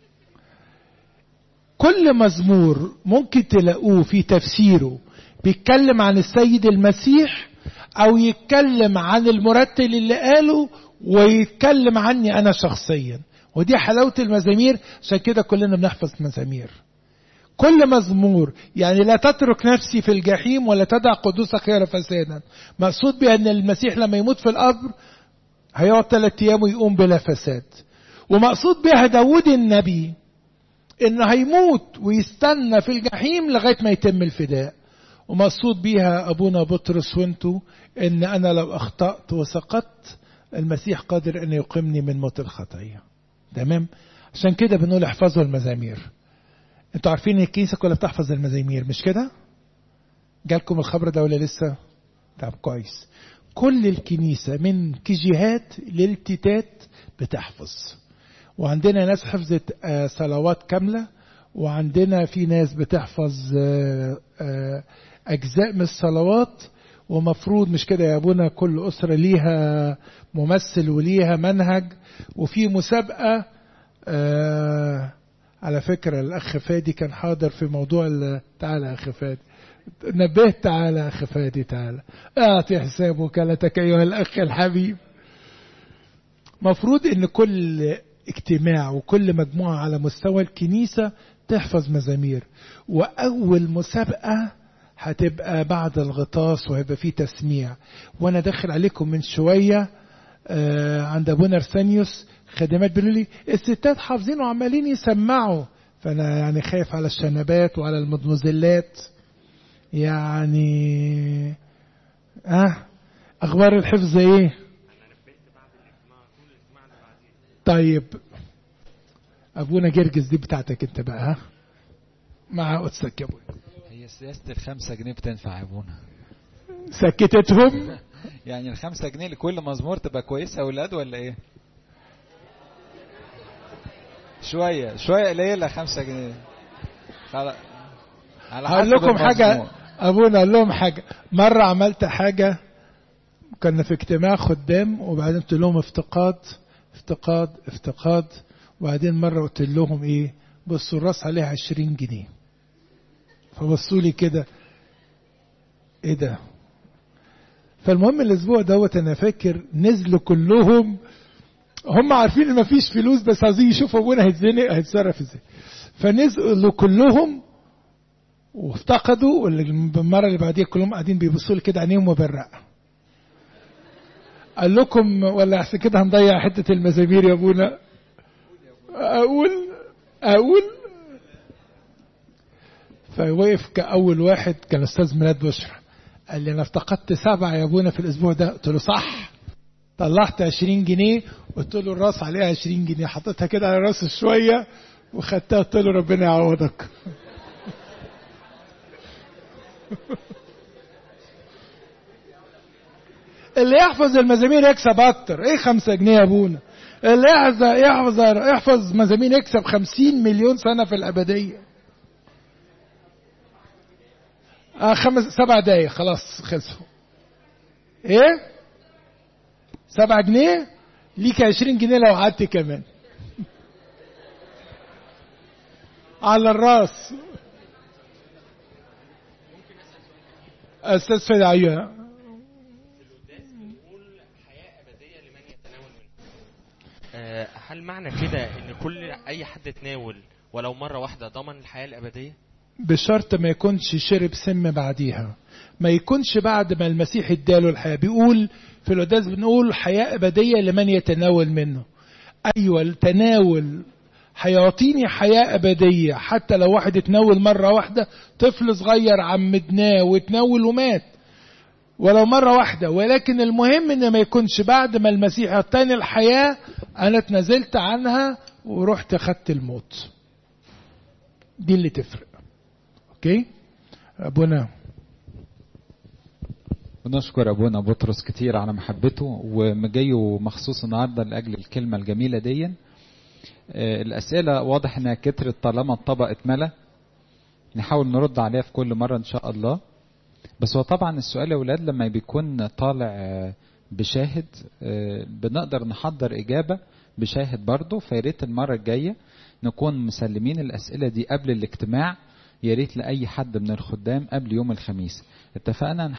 كل مزمور ممكن تلاقوه في تفسيره بيتكلم عن السيد المسيح او يتكلم عن المرتل اللي قاله ويتكلم عني انا شخصيا ودي حلاوة المزامير عشان كده كلنا بنحفظ مزامير كل مزمور يعني لا تترك نفسي في الجحيم ولا تدع قدوسك خير فسادا مقصود بها ان المسيح لما يموت في القبر هيقعد ثلاث ايام ويقوم بلا فساد ومقصود بها داود النبي انه هيموت ويستنى في الجحيم لغايه ما يتم الفداء ومقصود بيها ابونا بطرس وانتو ان انا لو اخطات وسقطت المسيح قادر ان يقيمني من موت الخطيه تمام عشان كده بنقول احفظوا المزامير انتوا عارفين الكنيسه كلها بتحفظ المزامير مش كده جالكم الخبر ده ولا لسه طب كويس كل الكنيسه من كيجيهات للتيتات بتحفظ وعندنا ناس حفظت صلوات كاملة وعندنا في ناس بتحفظ أجزاء من الصلوات ومفروض مش كده يا أبونا كل أسرة ليها ممثل وليها منهج وفي مسابقة على فكرة الأخ فادي كان حاضر في موضوع تعالى يا أخ فادي نبهت تعالى يا أخ فادي تعالى أعطي حساب وكالتك أيها الأخ الحبيب مفروض ان كل اجتماع وكل مجموعة على مستوى الكنيسة تحفظ مزامير وأول مسابقة هتبقى بعد الغطاس وهيبقى فيه تسميع وأنا داخل عليكم من شوية آه عند أبونا أرسانيوس خدمات بيقولوا لي الستات حافظين وعمالين يسمعوا فأنا يعني خايف على الشنبات وعلى المدمزلات يعني اه أخبار الحفظ إيه؟ طيب ابونا جرجس دي بتاعتك انت بقى ها مع قدسك يا ابونا هي سياسة الخمسة جنيه بتنفع يا ابونا سكتتهم يعني الخمسة جنيه لكل مزمور تبقى كويسة يا ولاد ولا ايه شوية شوية قليلة خمسة جنيه خلاص على هقول حسب لكم حاجة المزمور. ابونا قال لهم حاجة مرة عملت حاجة كنا في اجتماع خدام وبعدين قلت لهم افتقاد افتقاد افتقاد وبعدين مرة قلت لهم ايه بصوا الراس عليها عشرين جنيه فبصوا لي كده ايه ده فالمهم الاسبوع دوت انا فاكر نزلوا كلهم هم عارفين ان مفيش فلوس بس عايزين يشوفوا ابونا هيتزنق هيتصرف ازاي فنزلوا كلهم وافتقدوا والمره اللي بعديها كلهم قاعدين بيبصوا لي كده عينيهم مبرقه قال لكم ولا احسن كده هنضيع حته المزامير يا ابونا اقول اقول فوقف كاول واحد كان استاذ ميلاد بشرى قال لي انا افتقدت سبعه يا ابونا في الاسبوع ده قلت له صح طلعت 20 جنيه قلت له الراس عليها 20 جنيه حطيتها كده على راسه شويه وخدتها قلت له ربنا يعوضك اللي يحفظ المزامير يكسب اكتر ايه خمسة جنيه يا ابونا اللي يحفظ يحفظ يحفظ مزامير يكسب خمسين مليون سنة في الأبدية آه خمس سبع دقايق خلاص خلصوا ايه سبع جنيه ليك عشرين جنيه لو قعدت كمان على الراس استاذ فادي ايوه آه، هل معنى كده ان كل اي حد تناول ولو مره واحده ضمن الحياه الابديه بشرط ما يكونش شرب سم بعديها ما يكونش بعد ما المسيح اداله الحياة بيقول في القداس بنقول حياة أبدية لمن يتناول منه أيوة التناول هيعطيني حياة أبدية حتى لو واحد اتناول مرة واحدة طفل صغير عمدناه واتناول ومات ولو مرة واحدة ولكن المهم ان ما يكونش بعد ما المسيح اعطاني الحياة انا اتنازلت عنها ورحت خدت الموت دي اللي تفرق اوكي ابونا ونشكر ابونا بطرس كتير على محبته ومجيه مخصوص النهارده لاجل الكلمه الجميله دي آه، الاسئله واضح انها كترت طالما الطبق اتملى نحاول نرد عليها في كل مره ان شاء الله بس هو طبعا السؤال يا ولاد لما بيكون طالع آه، بشاهد آه، بنقدر نحضر اجابه بشاهد برضه فيا ريت المره الجايه نكون مسلمين الاسئله دي قبل الاجتماع يا ريت لاي حد من الخدام قبل يوم الخميس اتفقنا